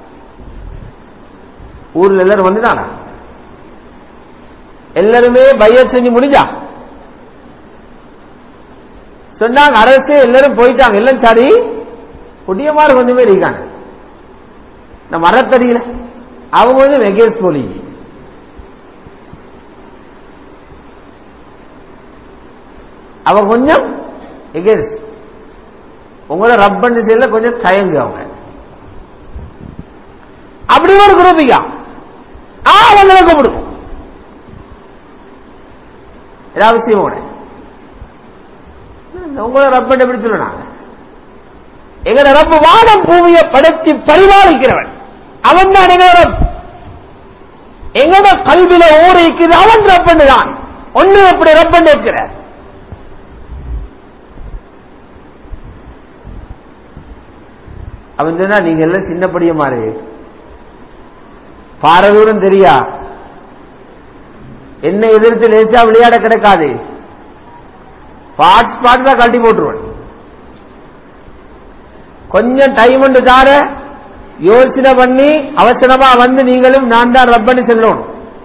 ஊர்ல எல்லாரும் வந்துட்டானா எல்லாருமே பைய செஞ்சு முடிஞ்சா சொன்னாங்க அரசு எல்லாரும் போயிட்டாங்க எல்லாம் சரி புடியமாறு கொஞ்சம் பேர் இருக்காங்க நம்ம மரத்தடியில அவங்க வந்து வெகேஸ் போலி அவ கொஞ்சம் எகேஸ் உங்களோட ரப்பன் செய்யல கொஞ்சம் தயங்கு அவங்க அப்படி ஒரு குரூப்பிக்கா ஆ அவங்களை கூப்பிடும் ஏதாவது அவசியம் உங்களோட ரப்பன் எப்படி சொல்லணும் எங்கட ரப்பு வானம் பூமியை படைத்து பரிமாளிக்கிறவன் அவன் தான் எங்க ரப் எங்கட கல்வியில ஊரைக்குது அவன் ரப்பன் தான் ஒண்ணு எப்படி ரப்பன் இருக்கிற அவன் சொன்னா நீங்க எல்லாம் சின்ன படிய மாறு பாரதூரம் தெரியா என்ன எதிர்த்து லேசா விளையாட கிடக்காது பாட் பாட் தான் கழட்டி போட்டுருவன் கொஞ்சம் டைம் ஒன்று தார யோசனை பண்ணி அவசரமா வந்து நீங்களும் நான் தான் ரப்பன்னு சொல்லணும்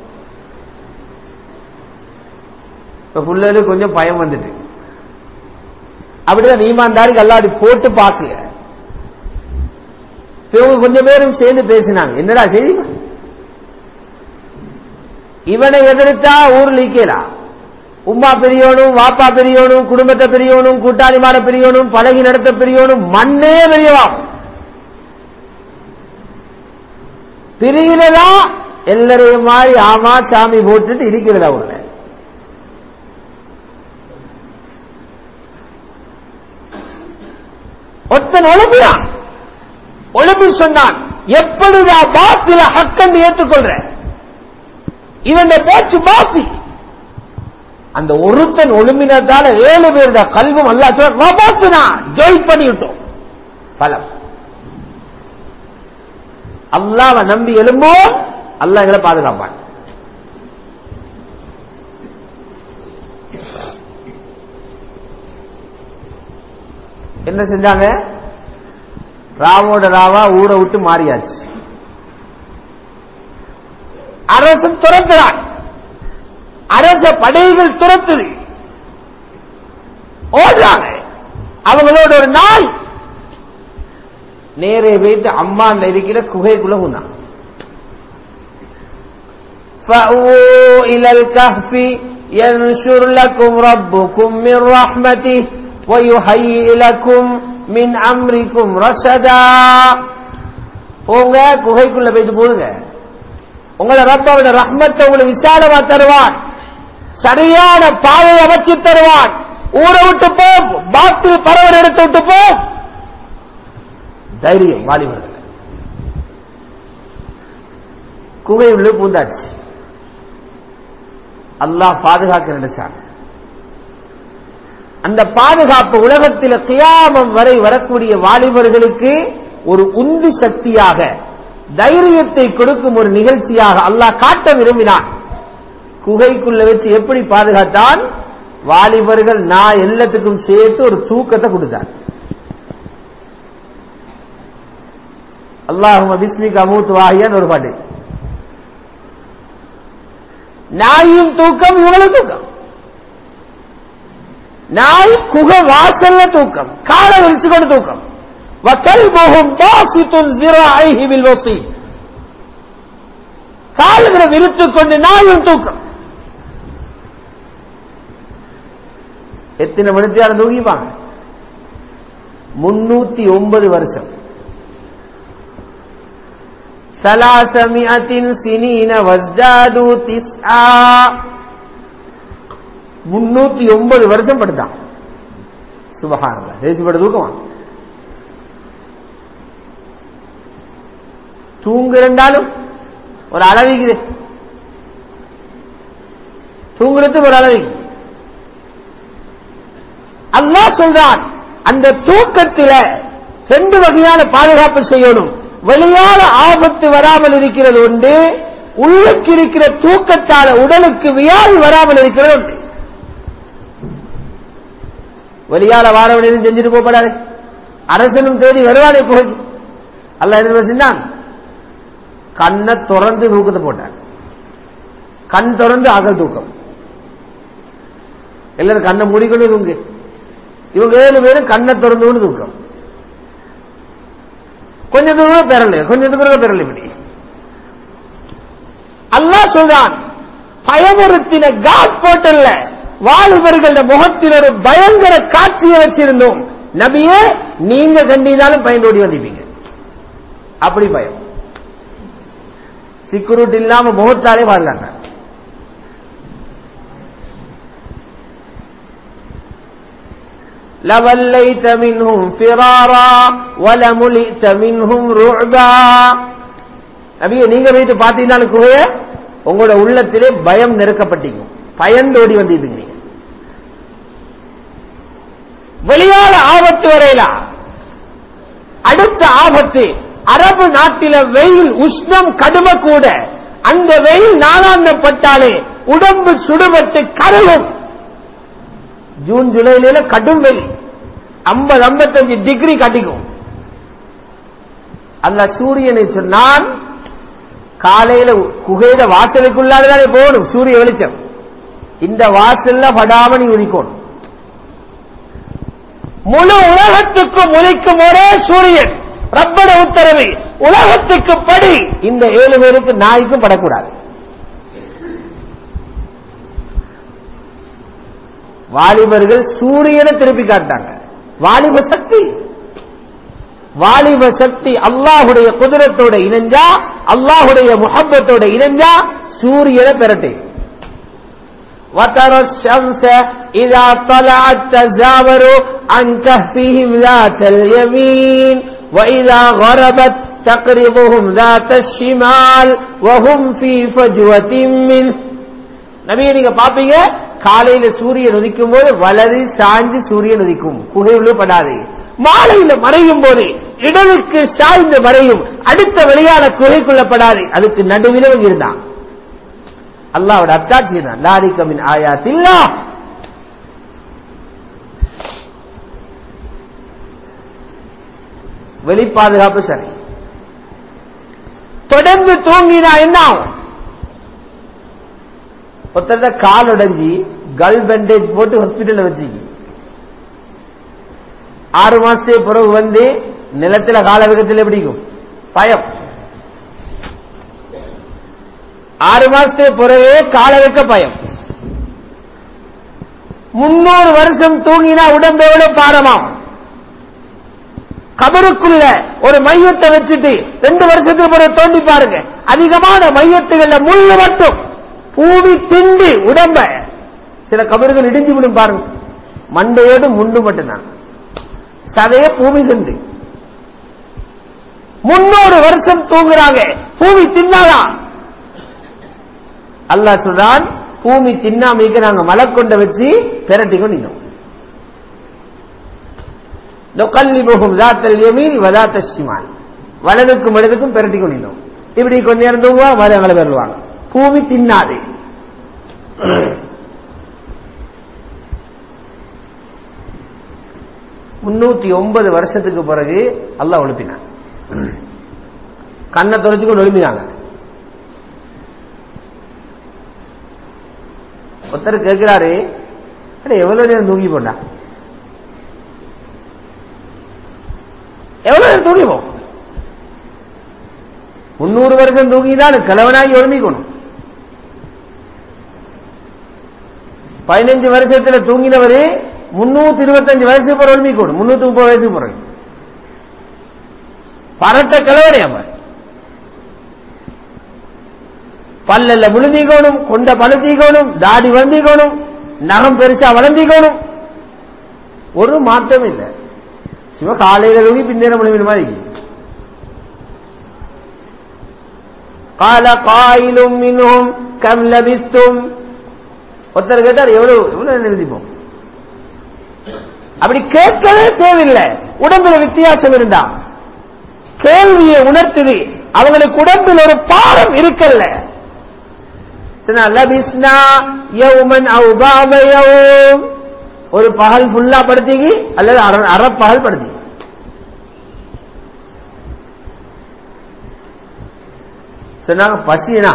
இப்ப புள்ளரு கொஞ்சம் பயம் வந்துட்டு அப்படிதான் நீமாந்தாருக்கு அல்லாடி போட்டு பாக்குங்க இவங்க கொஞ்சம் பேரும் சேர்ந்து பேசினாங்க என்னடா செய்தி இவனை எதிர்த்தா ஊர் லீக்கலாம் உம்மா பெரியவனும் வாப்பா பெரியவனும் குடும்பத்தை பெரியவனும் கூட்டாளிமார பெரியவனும் பழகி நடத்த பெரியவனும் மண்ணே பெரியவாம் பிரிகிறதா எல்லாரையும் மாதிரி ஆமா சாமி போட்டுட்டு இருக்கிறதா உள்ள ஒருத்தன் ஒழுப்பினான் ஒழுப்பி சொன்னான் எப்படி நான் பாத்தில ஹக்கண்டு ஏற்றுக்கொள்ற இவன் பேச்சு பாத்தி அந்த ஒருத்தன் ஒழுமினதால ஏழு பேருட கல்வம் அல்லா சொல்ல ஜெயில் பண்ணிவிட்டோம் பலம் அல்லாவை நம்பி எழும்போ அல்லா எங்களை பாதுகாப்பான் என்ன செஞ்சாங்க ராவோட ராவா ஊரை விட்டு மாறியாச்சு அரசன் துரத்துறான் அரச படைகள் துரத்துது ஓடுறாங்க அவங்களோட ஒரு நாய் நேரே வைத்து அம்மான்ல இருக்கிற குகைக்குள்ள உண்ணான் فأووا إلى الكهف ينشر لكم ربكم من رحمته ويهيئ لكم من أمركم رشدا போங்க குகைக்குள்ள போயிட்டு போதுங்க உங்களை ரப்பாவோட ரஹ்மத்தை உங்களை விசாலமா தருவான் சரியான பாதை அமைச்சு தருவான் ஊரை விட்டு போ பாத்தில் பரவல் எடுத்து விட்டு போ தைரியம் வாலிபர்கள் குகை உள்ள பூந்தாச்சு அல்லாஹ் பாதுகாக்க நினைச்சான் அந்த பாதுகாப்பு உலகத்தில் கியாமம் வரை வரக்கூடிய வாலிபர்களுக்கு ஒரு உந்து சக்தியாக தைரியத்தை கொடுக்கும் ஒரு நிகழ்ச்சியாக அல்லாஹ் காட்ட விரும்பினான் குகைக்குள்ள வச்சு எப்படி பாதுகாத்தான் வாலிபர்கள் நான் எல்லாத்துக்கும் சேர்த்து ஒரு தூக்கத்தை கொடுத்தான் அல்லாஹும பிஸ்மிக் அமூத் வாகியான்னு ஒரு பாட்டு நாயும் தூக்கம் இவங்களும் தூக்கம் நாய் குக வாசல்ல தூக்கம் காலை விரிச்சு கொண்டு தூக்கம் வக்கல்புகும் பாசித்துன் ஜிராஹி பில் வசி கால்களை விரித்துக் கொண்டு நாயும் தூக்கம் எத்தனை மணித்தியாரம் தூங்கிப்பாங்க முன்னூத்தி ஒன்பது வருஷம் சலாசமியத்தின் சினீன வஸ்தாது திஸ்ஆ முன்னூத்தி ஒன்பது வருஷம் படுத்தான் சுபகானந்தா தேசிப்பட தூக்கமா தூங்குறண்டாலும் ஒரு அளவிக்குது தூங்குறதுக்கு ஒரு அளவிக்கு அல்லாஹ் சொல்றான் அந்த தூக்கத்தில ரெண்டு வகையான பாதுகாப்பு செய்யணும் வெளியால ஆபத்து வராமல் இருக்கிறது உண்டு உள்ளுக்கு இருக்கிற தூக்கத்தால உடலுக்கு வியாதி வராமல் இருக்கிறது உண்டு வெளியால வாரவன் எதுவும் செஞ்சுட்டு போகப்படாது அரசனும் தேடி வருவானே போய் அல்ல என்ன செஞ்சான் கண்ணை திறந்து தூக்கத்தை போட்டான் கண் திறந்து அகல் தூக்கம் எல்லாரும் கண்ணை மூடிக்கொண்டு தூங்கு இவங்க ஏழு பேரும் கண்ணை திறந்து தூக்கம் கொஞ்சம் தூரம் பெறல கொஞ்சம் தூரம் பெறல இப்படி அல்லாஹ் சொல்றான் பயமுறுத்தின காட் போட்டல்ல வாலிபர்கள முகத்தில் ஒரு பயங்கர காட்சியை வச்சிருந்தோம் நபியே நீங்க கண்டினாலும் பயந்தோடி வந்திப்பீங்க அப்படி பயம் சிக்யூரிட்டி இல்லாம முகத்தாலே பாதுகாத்தாங்க لوليت منهم فرارا ولملئت منهم رعبا நபிய நீங்க போயிட்டு பாத்தீங்கன்னாலும் குகைய உங்களோட உள்ளத்திலே பயம் நெருக்கப்பட்டீங்க பயந்தோடி வந்தீங்க நீங்க வெளியால ஆபத்து வரையிலா அடுத்த ஆபத்து அரபு நாட்டில வெயில் உஷ்ணம் கடும கூட அந்த வெயில் நாளாந்தம் பட்டாலே உடம்பு சுடுபட்டு கருகும் ஜூன் ஜூலையில கடும் வெயில் ஐம்பது ஐம்பத்தஞ்சு டிகிரி கட்டிக்கும் அந்த சூரியனை சொன்னான் காலையில குகையில வாசலுக்குள்ளாடதானே போகணும் சூரிய வெளிச்சம் இந்த வாசல்ல படாம நீ உதிக்கணும் முழு உலகத்துக்கும் உதிக்கும் ஒரே சூரியன் ரப்பட உத்தரவு உலகத்துக்கு படி இந்த ஏழு பேருக்கு நாய்க்கும் படக்கூடாது வாலிபர்கள் சூரியனை திருப்பி காட்டாங்க வாலிப சக்தி வாலிப சக்தி அல்லாஹுடைய குதிரத்தோட இணைஞ்சா அல்லாஹுடைய முகப்பத்தோட இணைஞ்சா சூரியனை பெறட்டே وترى الشمس إذا طلعت تزاور عن كهفهم ذات اليمين وإذا غربت تقرضهم ذات الشمال وهم في فجوة منه நபியை நீங்க பாப்பீங்க காலையில சூரியன் உதிக்கும் போது வலது சாய்ந்து சூரியன் உதிக்கும் குகையுள்ள படாது மாலையில மறையும் போது இடலுக்கு சாய்ந்து மறையும் அடுத்த வெளியான குகைக்குள்ளப்படாது அதுக்கு நடுவில் இருந்தான் அல்லாவோட அத்தாட்சி தான் லாரிக்கமின் ஆயாத்தில்லா வெளிப்பாதுகாப்பு சரி தொடர்ந்து தூங்கினா என்ன ஆகும் ஒருத்தர கால் உடைஞ்சி கல் பேண்டேஜ் போட்டு ஹாஸ்பிட்டல்ல வச்சுக்கி ஆறு மாசத்துக்கு பிறகு வந்து நிலத்துல கால விகத்தில் எப்படிக்கும் பயம் ஆறு மாசத்துக்கு பிறகு கால வைக்க பயம் முன்னூறு வருஷம் தூங்கினா உடம்பு எவ்வளவு பாரமாகும் கபருக்குள்ள ஒரு மையத்தை வச்சுட்டு ரெண்டு வருஷத்துக்கு பிறகு தோண்டி பாருங்க அதிகமான மையத்துகள்ல முள்ளு மட்டும் பூவி திண்டு உடம்ப சில கபறுகள் இடிஞ்சு விடும் பாருங்க மண்டையோடு முண்டு மட்டும்தான் சதைய பூமி திண்டு முன்னூறு வருஷம் தூங்குறாங்க பூமி தின்னாதான் அல்லாஹ் சொல்றான் பூமி தின்னாமைக்கு நாங்க மலை கொண்ட வச்சு பெரட்டி கொண்டினோம் நொக்கல்லிபுகும் தாத்தல் யமீனி வதாத்த ஷிமான் வலதுக்கும் இடதுக்கும் பெரட்டி கொண்டினோம் இப்படி கொஞ்ச நேரம் தூங்குவா மறு அங்கே பெறுவாங்க பூமி தின்னாது முன்னூத்தி ஒன்பது வருஷத்துக்கு பிறகு அல்லாஹ் ஒழுப்பினான் கண்ணை தொலைச்சுக்கொண்டு ஒழுப்பினாங்க ஒருத்தர் கேட்கிறாரு எவ்வளவு நேரம் தூங்கி போண்டா எவ்வளவு நேரம் தூங்கி போ முன்னூறு வருஷம் தூங்கிதான் கிழவனாகி ஒழுமிக்கணும் பதினஞ்சு வருஷத்துல தூங்கினவரு முன்னூத்தி இருபத்தஞ்சு வயசு போறவன் மீக்கணும் முன்னூத்தி முப்பது வயசு போறவன் பரட்ட கிளவரே அவன் பல்லல்ல முழுந்திக்கணும் கொண்ட பழுத்திக்கணும் தாடி வந்திக்கணும் நகம் பெருசா வளர்ந்திக்கணும் ஒரு மாற்றம் இல்லை சிவ காலையில தூங்கி பின்னேற முடியும் மாதிரி கால காயிலும் மின்னும் கம் லபிஸ்தும் ஒருத்தர் கேட்டார் எவ்வளவு எவ்வளவு எழுதிப்போம் அப்படி கேட்கவே தேவையில்லை உடம்புல வித்தியாசம் இருந்தா கேள்வியை உணர்த்துது அவங்களுக்கு உடம்பில் ஒரு பாரம் இருக்கல்ல லபிஸ்னா யௌமன் அவு பாபயவும் ஒரு பகல் ஃபுல்லா படுத்திக்கி அல்லது அரை பகல் படுத்தி சொன்னாங்க பசினா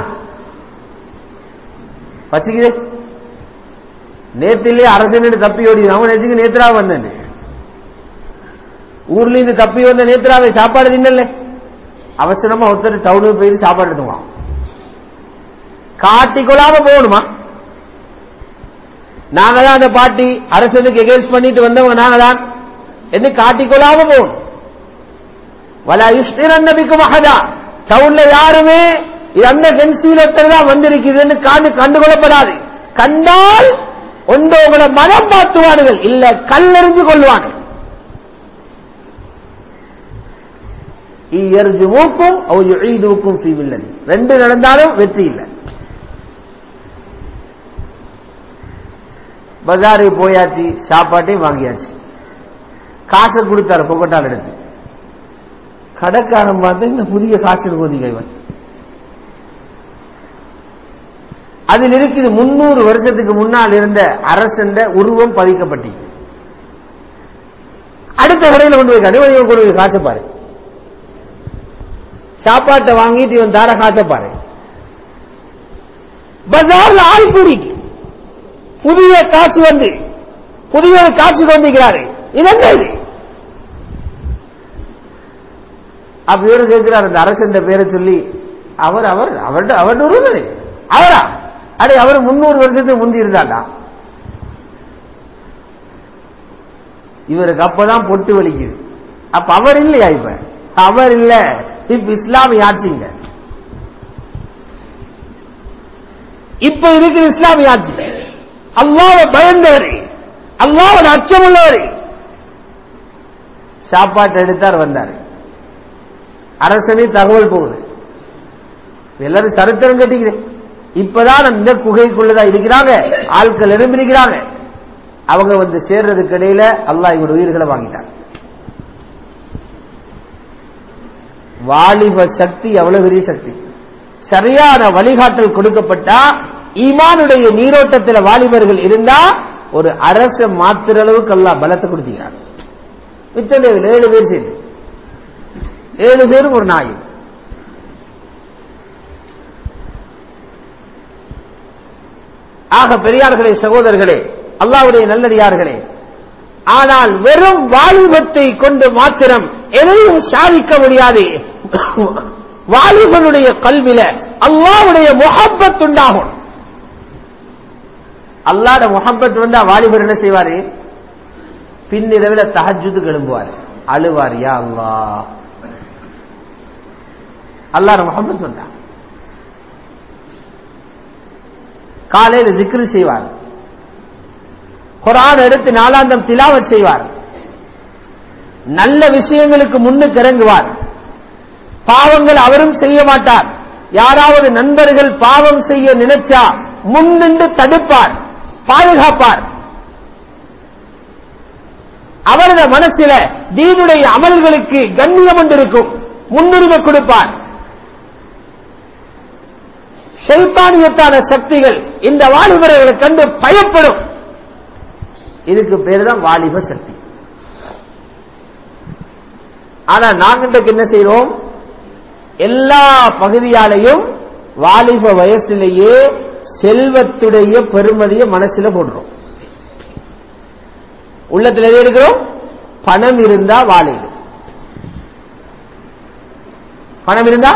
பசிக்குது நேத்திலே அரசன் தப்பி ஓடி அவன் நேற்றுக்கு நேத்ரா வந்தேன் ஊர்ல இருந்து தப்பி வந்த நேத்ராவை சாப்பாடு தின்னல அவசரமா ஒருத்தர் டவுனுக்கு போய் சாப்பாடு எடுத்துவான் காட்டிக்கொள்ளாம போகணுமா நாங்க தான் அந்த பாட்டி அரசனுக்கு எகேன்ஸ்ட் பண்ணிட்டு வந்தவங்க நாங்க தான் என்று காட்டிக்கொள்ளாம போகணும் வலா யுஷ்டிரன் நபிக்கும் மகதா டவுன்ல யாருமே இது அந்த கன்சீலத்தில் தான் வந்திருக்குதுன்னு காண்டு கண்டுகொள்ளப்படாது கண்டால் ஒன்று உங்களை மனம் மாற்றுவார்கள் இல்ல கல்லெறிஞ்சு கொள்வார்கள் மூக்கும் மூக்கும் ஃபீமில்லதி ரெண்டு நடந்தாலும் வெற்றி இல்லை பஜாருக்கு போயாச்சு சாப்பாட்டையும் வாங்கியாச்சு காசை கொடுத்தாரு பொக்கட்டால் எடுத்து கடைக்காரன் பார்த்து இந்த புதிய காசு கோதிக இவன் அதில் இருக்குது முன்னூறு வருஷத்துக்கு முன்னால் இருந்த அரசன் உருவம் பதிக்கப்பட்டி அடுத்த கடையில் கொண்டு போய் கடை கொண்டு போய் காசை பாரு சாப்பாட்டை வாங்கிட்டு இவன் தார காசை பாரு பஜார்ல ஆள் கூடிக்கு புதிய காசு வந்து புதிய காசு வந்திருக்கிறாரு இது என்ன இது அப்ப இவரு கேட்கிறார் அந்த அரசன் பேரை சொல்லி அவர் அவர் அவர்கிட்ட அவர்கிட்ட உருவது அவரா அடே அவர் முன்னூறு வருஷத்துக்கு முந்தி இருந்தாண்டா இவருக்கு அப்பதான் பொட்டு வலிக்குது அப்ப அவர் இல்லையா இப்ப அவர் இல்ல இப்ப இஸ்லாமிய ஆட்சிங்க இப்ப இருக்குது இஸ்லாமிய ஆட்சி அல்லாவ பயந்தவர் அல்லாவ அச்சமுள்ளவர் சாப்பாட்டு எடுத்தார் வந்தார் அரசனை தகவல் போகுது எல்லாரும் சரித்திரம் கட்டிக்கிறேன் இப்பதான் அந்த குகைக்குள்ளதான் இருக்கிறாங்க ஆட்கள் எழும்பிருக்கிறாங்க அவங்க வந்து சேர்றதுக்கு இடையில அல்லாஹ் இவங்க உயிர்களை வாங்கிட்டாங்க வாலிப சக்தி எவ்வளவு பெரிய சக்தி சரியான வழிகாட்டல் கொடுக்கப்பட்டா ஈமானுடைய நீரோட்டத்தில் வாலிபர்கள் இருந்தா ஒரு அரச மாத்திர அளவுக்கு அல்லா பலத்தை கொடுத்தீங்க மிச்சம் ஏழு பேர் சேர்ந்து ஏழு பேரும் ஒரு நாய் ஆக பெரியார்களே சகோதரர்களே அல்லாவுடைய நல்லடியார்களே ஆனால் வெறும் வாலிபத்தை கொண்டு மாத்திரம் எதையும் சாதிக்க முடியாது வாலிபனுடைய கல்வில அல்லாவுடைய முகப்பத் உண்டாகும் அல்லாட முகப்பத் வந்தா வாலிபர் என்ன செய்வாரு பின்னிரவில் தஹஜுது எழும்புவார் அழுவார் யா அல்லா அல்லாட முகப்பத் வந்தா காலையில் ஜிக்ரு செய்வார் குரான் எடுத்து நாளாந்தம் திலாவத் செய்வார் நல்ல விஷயங்களுக்கு முன்னுக்கு இறங்குவார் பாவங்கள் அவரும் செய்ய மாட்டார் யாராவது நண்பர்கள் பாவம் செய்ய நினைச்சா முன்னின்று தடுப்பார் பாதுகாப்பார் அவரது மனசில தீனுடைய அமல்களுக்கு கண்ணியம் ஒன்றிருக்கும் முன்னுரிமை கொடுப்பார் சைத்தானியத்தான சக்திகள் இந்த வாலிபர்களை கண்டு பயப்படும் இதுக்கு பேர் தான் வாலிப சக்தி ஆனா நாங்க இன்றைக்கு என்ன செய்யறோம் எல்லா பகுதியாலையும் வாலிப வயசிலேயே செல்வத்துடைய பெருமதியை மனசுல போடுறோம் உள்ளத்துல எது இருக்கிறோம் பணம் இருந்தா வாலிபு பணம் இருந்தா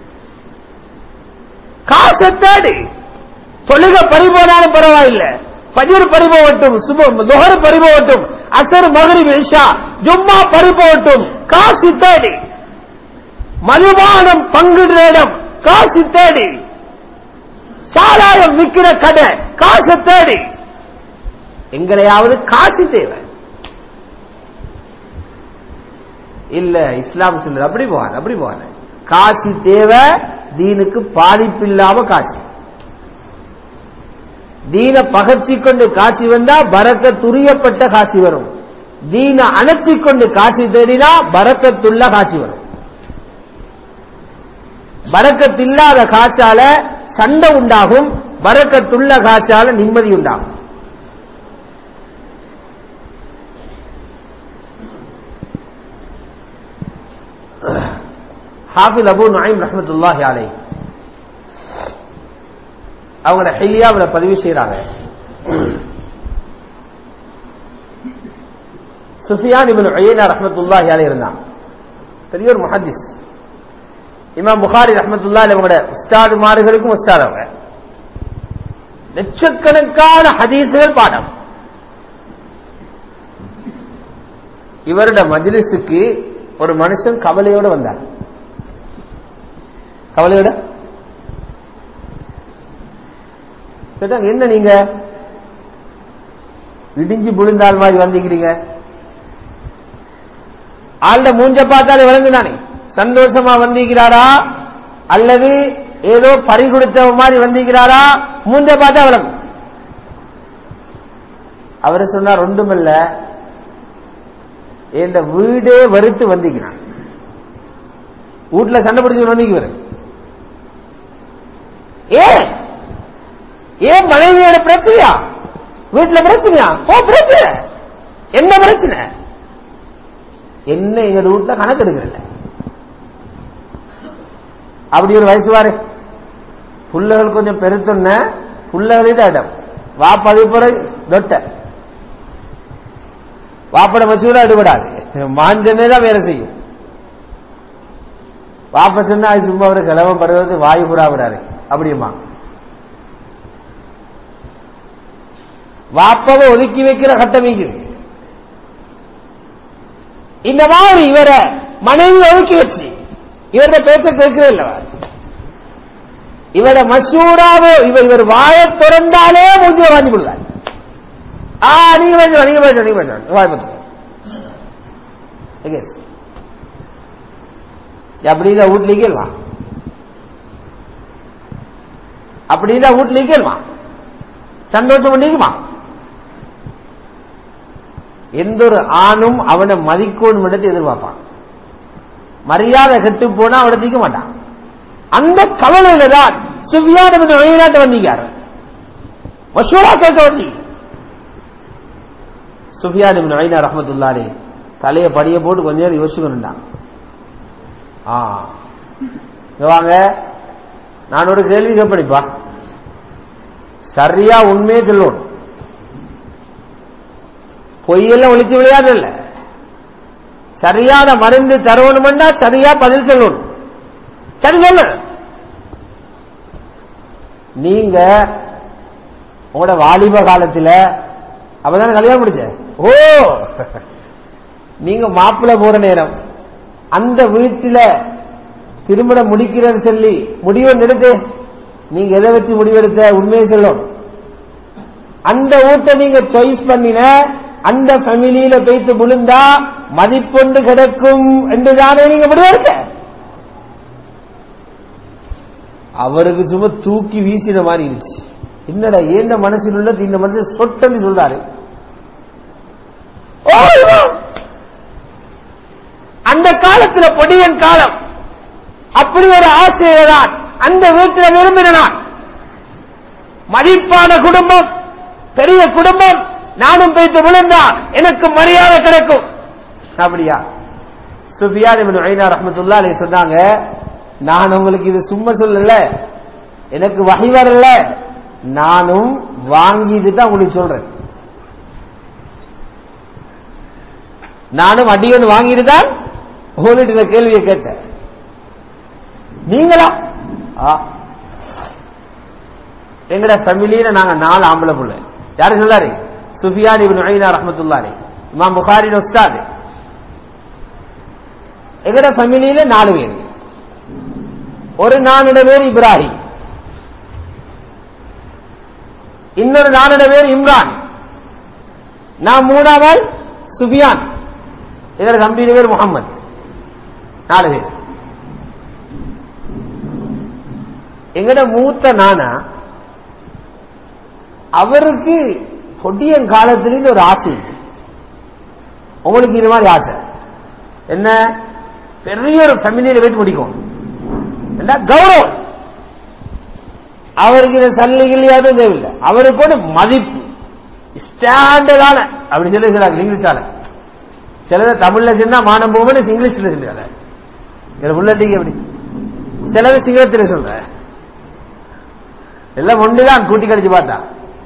காசை தேடி தொழுக பறிபோனாலும் பரவாயில்லை பஜர் பறிபோகட்டும் சுப துஹர் பறிபோகட்டும் அசர் மகரிப் இஷா ஜும்மா பறிபோகட்டும் காசு தேடி மதுபானம் பங்குடுற இடம் காசு தேடி சாராயம் விற்கிற கடை காசு தேடி எங்களையாவது காசு தேவை இல்ல இஸ்லாம் சொல்லுது அப்படி போவாங்க அப்படி போவாங்க காசு தேவை தீனுக்கு பாதிப்பு இல்லாம காசு தீன பகச்சி கொண்டு காசி வந்தா பறக்க துரியப்பட்ட காசி வரும் தீன அணைச்சி கொண்டு காசி தேடினா பறக்கத்துள்ள காசி வரும் பறக்கத்தில்லாத காசால சண்டை உண்டாகும் பறக்கத்துள்ள காசால நிம்மதி உண்டாகும் ஹாஃபில் அபு நுஐம் ரஹமத்துல்லாஹி அலை அவங்களோட ஹெல்லியாவில் பதிவு செய்யறாங்க சுஃபியான் இபின் உயனா ரஹமத்துல்லாஹி அலை இருந்தான் பெரிய ஒரு முஹத்திஸ் இமாம் புகாரி ரஹமத்துல்லாஹி அவங்களோட உஸ்தாதுமார்களுக்கும் உஸ்தாத் அவங்க லட்சக்கணக்கான ஹதீசுகள் பாடம் இவரோட மஜ்லிஸுக்கு ஒரு மனுஷன் கவலையோட வந்தார் கவலையோட கேட்டாங்க என்ன நீங்க இடிஞ்சு விழுந்தால் மாதிரி வந்திக்கிறீங்க ஆள்ட மூஞ்ச பார்த்தாலே விளங்குதானே சந்தோஷமா வந்திருக்கிறாரா அல்லது ஏதோ பறி கொடுத்த மாதிரி வந்திருக்கிறாரா மூஞ்ச பார்த்தா விளங்கும் அவரு சொன்னார் ஒன்றுமில்ல என் வீடே வெறுத்து வந்திக்கிறான் வீட்டுல சண்டை பிடிச்சு வந்திக்குவாரு ஏன் ஏன் மனைவியோட பிரச்சனையா வீட்டுல பிரச்சனையா ஓ பிரச்சனை என்ன பிரச்சனை என்ன எங்க வீட்டுல கணக்கு எடுக்கிறல்ல அப்படி ஒரு வயசு வாரு புள்ளைகள் கொஞ்சம் பெருத்தொன்ன புள்ளைகளே தான் இடம் வாப்பது பிறகு தொட்ட வாப்பட மசூரா எடுபடாது மாஞ்சனே தான் வேலை செய்யும் வாப்ப சொன்னா அது சும்மா ஒரு கிழமை பருவது வாயு புறா விடாரு அப்படியுமா வாப்பவை ஒதுக்கி வைக்கிற கட்டம் இருக்குது இந்த மாதிரி இவரை மனைவி ஒதுக்கி வச்சு இவரோட பேச்ச கேட்கவே இல்லை இவர மசூராவோ இவர் இவர் வாய திறந்தாலே மூஞ்சிய வாங்கி விடுவார் ஆ நீங்க பேசுவோம் நீங்க பேசுவோம் நீங்க பேசுவோம் வாய் பத்து அப்படிதான் வீட்டுல கேள்வா அப்படிதான் வீட்டுல கேள்வா சந்தோஷம் பண்ணிக்குமா எந்த ஒரு ஆணும் அவனை மதிக்கணும் இடத்தை எதிர்பார்ப்பான் மரியாதை கெட்டு போனா அவனை தீக்க மாட்டான் அந்த கவலையில தான் சுவியான வெளிநாட்டு வந்தீங்க மசூரா கேட்க வந்தீங்க சுஃபியான் இப்னு ஐனா ரஹ்மத்துல்லாஹி தலைய படிய போட்டு கொஞ்ச நேரம் யோசிச்சுக்கணுண்டாங்க ஆ இங்க வாங்க நான் ஒரு கேள்வி கேட்படிப்பா சரியா உண்மையே சொல்லணும் பொய்யெல்லாம் ஒழிச்சு விளையாடு இல்ல சரியான மருந்து தரணும்னா சரியா பதில் சொல்லணும் சரி சொல்லு நீங்க உங்களோட வாலிப காலத்துல அப்பதானே கல்யாணம் முடிச்ச ஓ நீங்க மாப்பிள்ள போற நேரம் அந்த வீட்டில திருமணம் முடிக்கிறேன்னு சொல்லி முடிவை நிறுத்து நீங்க எதை வச்சு முடிவெடுத்த உண்மையை சொல்லணும் அந்த வீட்டை நீங்க சாய்ஸ் பண்ணின அந்த ஃபேமிலியில போய்த்து விழுந்தா மதிப்பொண்டு கிடைக்கும் என்றுதானே நீங்க முடிவெடுக்க அவருக்கு சும்மா தூக்கி வீசின மாதிரி இருந்துச்சு என்னடா ஏண்ட மனசில் உள்ளது இந்த மனசு சொட்டன்னு சொல்றாரு ஓ, இவன். அந்த காலத்துல பொடியன் காலம் அப்படி ஒரு ஆசிரியர் அந்த வீட்டில் விரும்பினான் மதிப்பான குடும்பம் பெரிய குடும்பம் நானும் போய்த்து விழுந்தா எனக்கு மரியாதை கிடைக்கும் அப்படியா சுபியான் இப்னு ஐனா ரஹ்மத்துல்லாஹி அலைஹி சொன்னாங்க நான் உங்களுக்கு இது சும்மா சொல்லல எனக்கு வகை வரல நானும் வாங்கிட்டு தான் உங்களுக்கு சொல்றேன் நானும் அடியோடு வாங்கிட்டு தான் உங்கள்கிட்ட இந்த கேள்வியை கேட்டேன் நீங்களா ஆ. எங்கட ஃபேமிலியில நாங்க நாலு ஆம்பளை பிள்ளை யாரு சொல்லாரு சுஃபியான் இப்னு உய்னா ரஹ்மத்துல்லாஹி இமாம் புகாரின் உஸ்தாத் எங்கட ஃபேமிலியில நாலு பேர் ஒரு நானுட பேர் இப்ராஹிம் இன்னொரு நானுட பேர் இம்ரான் நான் மூணாவது சுஃபியான் இதோட தம்பியின் பேர் முகமது நாலு பேர் எங்கட மூத்த நானா அவருக்கு பொடியன் காலத்திலிருந்து ஒரு ஆசை இருக்கு. உங்களுக்கு இது மாதிரி ஆசை என்ன பெரிய ஒரு ஃபேமிலியில போயிட்டு முடிக்கும் என்ன கௌரவம் அவருக்கு இந்த சல்லிகள் யாரும் தேவையில்லை அவருக்கு ஒரு மதிப்பு ஸ்டாண்டர்டான அப்படி சொல்லி சொல்றாங்க இங்கிலீஷால சிலது தமிழ்ல சொன்னா மானம் போகும்போது இங்கிலீஷ்ல சொல்லுறாங்க இதுல உள்ளட்டிக்கு எப்படி சிலது சிங்களத்தில் சொல்ற எல்லாம் ஒன்றுதான் கூட்டி கழிச்சு பார்த்தா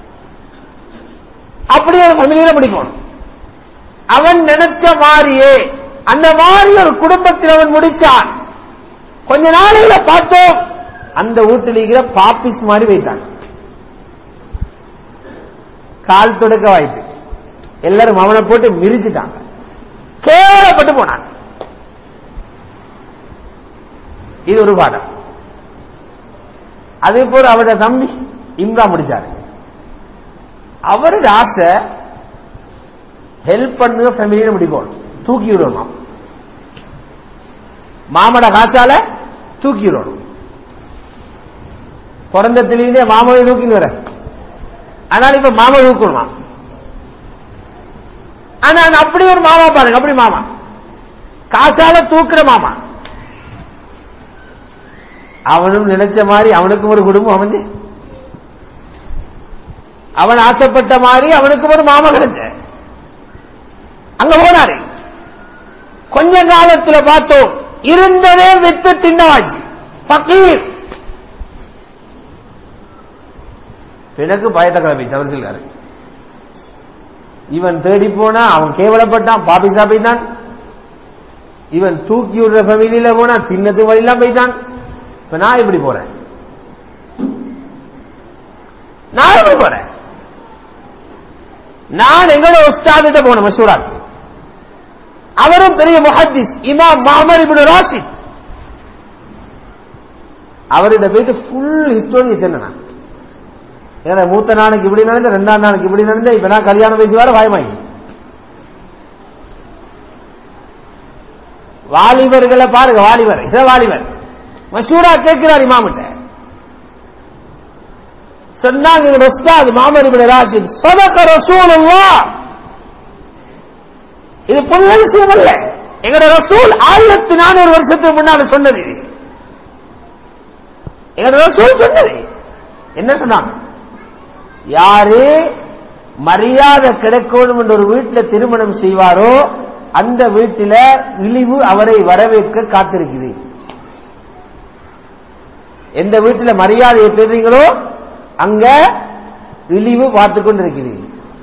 அப்படி ஒரு ஃபேமிலியில பிடிக்கணும் அவன் நினைச்ச மாதிரியே அந்த மாதிரி ஒரு குடும்பத்தில் அவன் முடிச்சான் கொஞ்ச நாளையில பார்த்தோம் அந்த வீட்டில் இருக்கிற பாப்பிஸ் மாதிரி வைத்தான் கால் தொடக்க வாய்த்து எல்லாரும் அவனை போட்டு மிரிச்சிட்டாங்க கேவலப்பட்டு போனான் இது ஒரு பாடம் அதே போல அவருடைய தம்பி இம்ரா முடிச்சாரு அவரோட ஆசை ஹெல்ப் பண்ணுங்க ஃபேமிலியில முடிக்கணும் தூக்கி விடணும் மாமட காசால தூக்கி விடணும் பிறந்தத்திலிருந்தே மாமாவை தூக்கின்னு வர அதனால இப்ப மாமா தூக்கணுமா ஆனா அப்படி ஒரு மாமா பாருங்க அப்படி மாமா காசால தூக்குற மாமா அவனும் நினைச்ச மாதிரி அவனுக்கும் ஒரு குடும்பம் அமைஞ்சு அவன் ஆசைப்பட்ட மாதிரி அவனுக்கும் ஒரு மாமா கிடைச்ச அங்க போனாரு கொஞ்ச காலத்துல பார்த்தோம் இருந்ததே வித்து தின்னவாச்சு பக்கீர் பிறகு பயத்தை கிளம்பி அவர் சொல்றாரு இவன் தேடி போனா அவன் கேவலப்பட்டான் பாப்பி சாப்பிட்டான் இவன் தூக்கி விடுற ஃபேமிலியில போனா தின்னத்து வழியெல்லாம் போயிட்டான் இப்ப நான் எப்படி போறேன் நான் எப்படி போறேன் நான் எங்களோட உஸ்தாதிட்ட போன மசூராக்கு அவரும் பெரிய முஹத்திஸ் இமாம் மாமர் இப்னு ராஷித் அவர்கிட்ட போயிட்டு ஃபுல் ஹிஸ்டோரி என்ன ஏன்னா மூத்த நாளைக்கு இப்படி நடந்த ரெண்டாம் நாளைக்கு இப்படி நடந்த இப்ப நான் கல்யாணம் பேசி வர பயமாயி வாலிபர்களை பாருங்க வாலிபர் இத வாலிபர் மஷூரா கேட்கிறார் இமாமிட்ட சொன்னாங்க எங்க உஸ்தாத் மாமர் இப்னு ராஷித் சதக ரசூலுல்லாஹ் இது புதிய விஷயம் அல்ல எங்கட ரசூல் ஆயிரத்தி நானூறு வருஷத்துக்கு முன்னால சொன்னது இது எங்கட ரசூல் சொன்னது என்ன சொன்னாங்க யாரு மரியாதை கிடைக்கணும் என்ற ஒரு வீட்டில் திருமணம் செய்வாரோ அந்த வீட்டில இழிவு அவரை வரவேற்க காத்திருக்குது எந்த வீட்டில் மரியாதையை தேடுறீங்களோ அங்க இழிவு பார்த்து கொண்டிருக்கிறது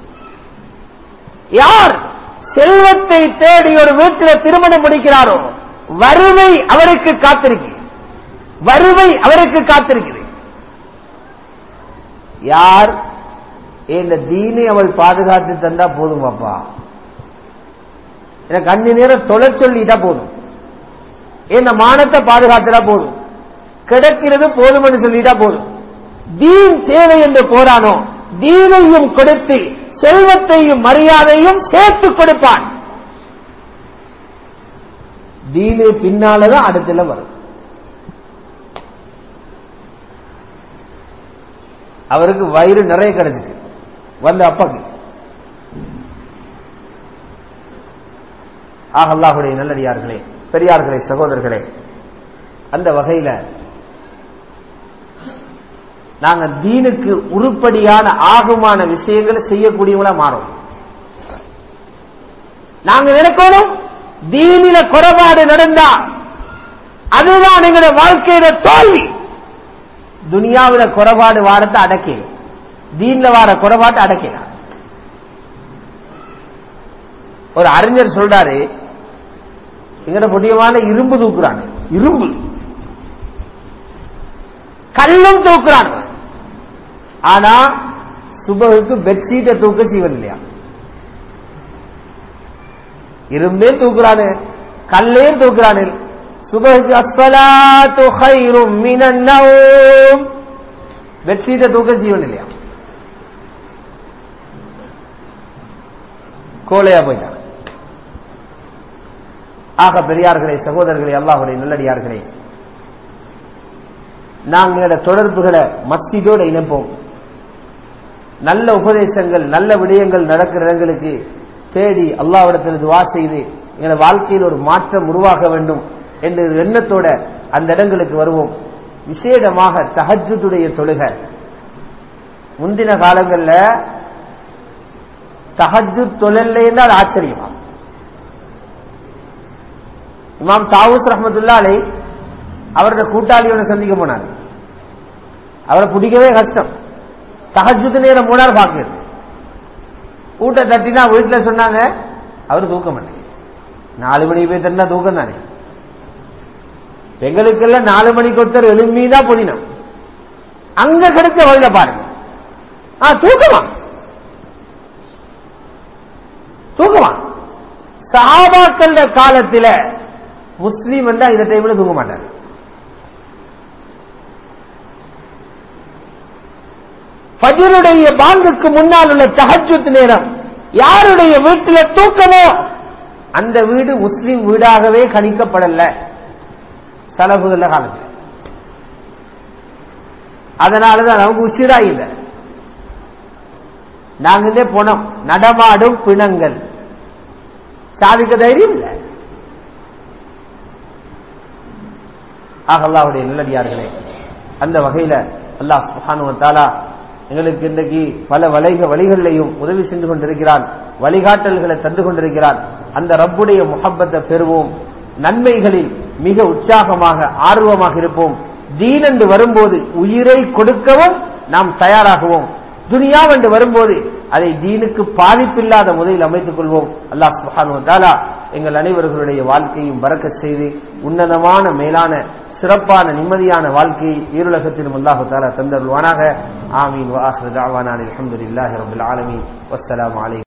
யார் செல்வத்தை தேடி ஒரு வீட்டில் திருமணம் முடிக்கிறாரோ வறுமை அவருக்கு காத்திருக்கு வறுமை அவருக்கு காத்திருக்குது யார் இந்த தீனை அவள் பாதுகாத்து தந்தா போதும் அப்பா எனக்கு அஞ்சு நேரம் தொலை சொல்லிட்டா போதும் இந்த மானத்தை பாதுகாத்துட்டா போதும் கிடைக்கிறது போதும் என்று சொல்லிட்டா போதும் தீன் தேவை என்று போரானோ தீனையும் கொடுத்து செல்வத்தையும் மரியாதையும் சேர்த்து கொடுப்பான் தீனு பின்னாலதான் அடுத்துல வரும் அவருக்கு வயிறு நிறைய கிடைச்சிட்டு வந்த அப்பாக்கு ஆக அல்லாஹுடைய நல்லடியார்களே பெரியார்களே சகோதரர்களே அந்த வகையில நாங்க தீனுக்கு உருப்படியான ஆகுமான விஷயங்களை செய்யக்கூடியவங்களா மாறும் நாங்க நினைக்கணும் தீனில குறைபாடு நடந்தா அதுதான் எங்களுடைய வாழ்க்கையில தோல்வி துனியாவில குறைபாடு வாரத்தை அடக்கல தீன்ல வார குறைபாட்டை அடக்கலாம் ஒரு அறிஞர் சொல்றாரு எங்கட முடியமான இரும்பு தூக்குறாங்க இரும்பு கல்லும் தூக்குறாங்க ஆனா சுபகுக்கு பெட்ஷீட்டை தூக்க சீவன் இல்லையா இரும்பே தூக்குறானு கல்லே தூக்குறானு சுபகுக்கு அஸ்வலாத்து ஹைரும் மினன் நௌம் பெட்ஷீட்டை தூக்க சீவன் இல்லையா கோலையா போயிட்டாங்க ஆக பெரியார்களே சகோதரர்களே அல்லாஹுடைய நல்லடியார்களே நாங்களோட தொடர்புகளை மஸ்ஜிதோட இணைப்போம் நல்ல உபதேசங்கள் நல்ல விடயங்கள் நடக்கிற இடங்களுக்கு தேடி அல்லாவிடத்தில் துவா செய்து எங்களோட வாழ்க்கையில் ஒரு மாற்றம் உருவாக வேண்டும் என்ற ஒரு எண்ணத்தோட அந்த இடங்களுக்கு வருவோம் விசேடமாக தஹஜுடைய தொழுகை முந்தின காலங்கள்ல தஹஜு தொழில் அது ஆச்சரியமா இமாம் தாவூஸ் ரஹமத்துல்லா அலை அவரோட கூட்டாளியோட சந்திக்க போனார் அவரை பிடிக்கவே கஷ்டம் தகஜுத்து நேரம் மூணார் பார்க்கிறது கூட்ட தட்டினா வீட்டில் சொன்னாங்க அவர் தூக்க மாட்டேங்க நாலு மணி போய் தட்டினா தூக்கம் தானே எங்களுக்கெல்லாம் நாலு மணிக்கு ஒருத்தர் எலும்பிதான் புதினம் அங்க கிடைச்ச வழியில பாருங்க ஆ தூக்கமா தூக்கமா சஹாபாக்கள் காலத்தில் முஸ்லீம் என்றா இந்த டைம்ல தூங்க மாட்டார் ஃபஜருடைய பாங்குக்கு முன்னால் உள்ள தஹஜுத் நேரம் யாருடைய வீட்டில் தூக்கமோ அந்த வீடு முஸ்லீம் வீடாகவே கணிக்கப்படல செலவுகள காலத்தில் அதனாலதான் அவங்க உசிரா இல்லை நாங்களே போனோம் நடமாடும் பிணங்கள் சாதிக்க தைரியம் இல்லை ஆக அல்லாவுடைய நல்லடியார்களே அந்த வகையில அல்லாஹ் சுஹானு தாலா எங்களுக்கு இன்றைக்கு பல வலைக வழிகளிலையும் உதவி சென்று கொண்டிருக்கிறான் வழிகாட்டல்களை தந்து கொண்டிருக்கிறான் அந்த ரப்புடைய முகப்பத்தை பெறுவோம் நன்மைகளில் மிக உற்சாகமாக ஆர்வமாக இருப்போம் தீன் என்று வரும்போது உயிரை கொடுக்கவும் நாம் தயாராகுவோம் துனியா என்று வரும்போது அதை தீனுக்கு பாதிப்பில்லாத முறையில் அமைத்துக் கொள்வோம் அல்லாஹ் சுஹானு தாலா எங்கள் அனைவர்களுடைய வாழ்க்கையும் பறக்க செய்து உன்னதமான மேலான சிறப்பான நிம்மதியான வாழ்க்கையை ஈருலகத்திலும் அல்லாஹு தாலா தந்தருள்வானாக ஆமீன் வாஹர் தாவானான் அலமதுல்லாஹி ரபுல் ஆலமீன் வஸ்ஸலாமு அலைக்கும்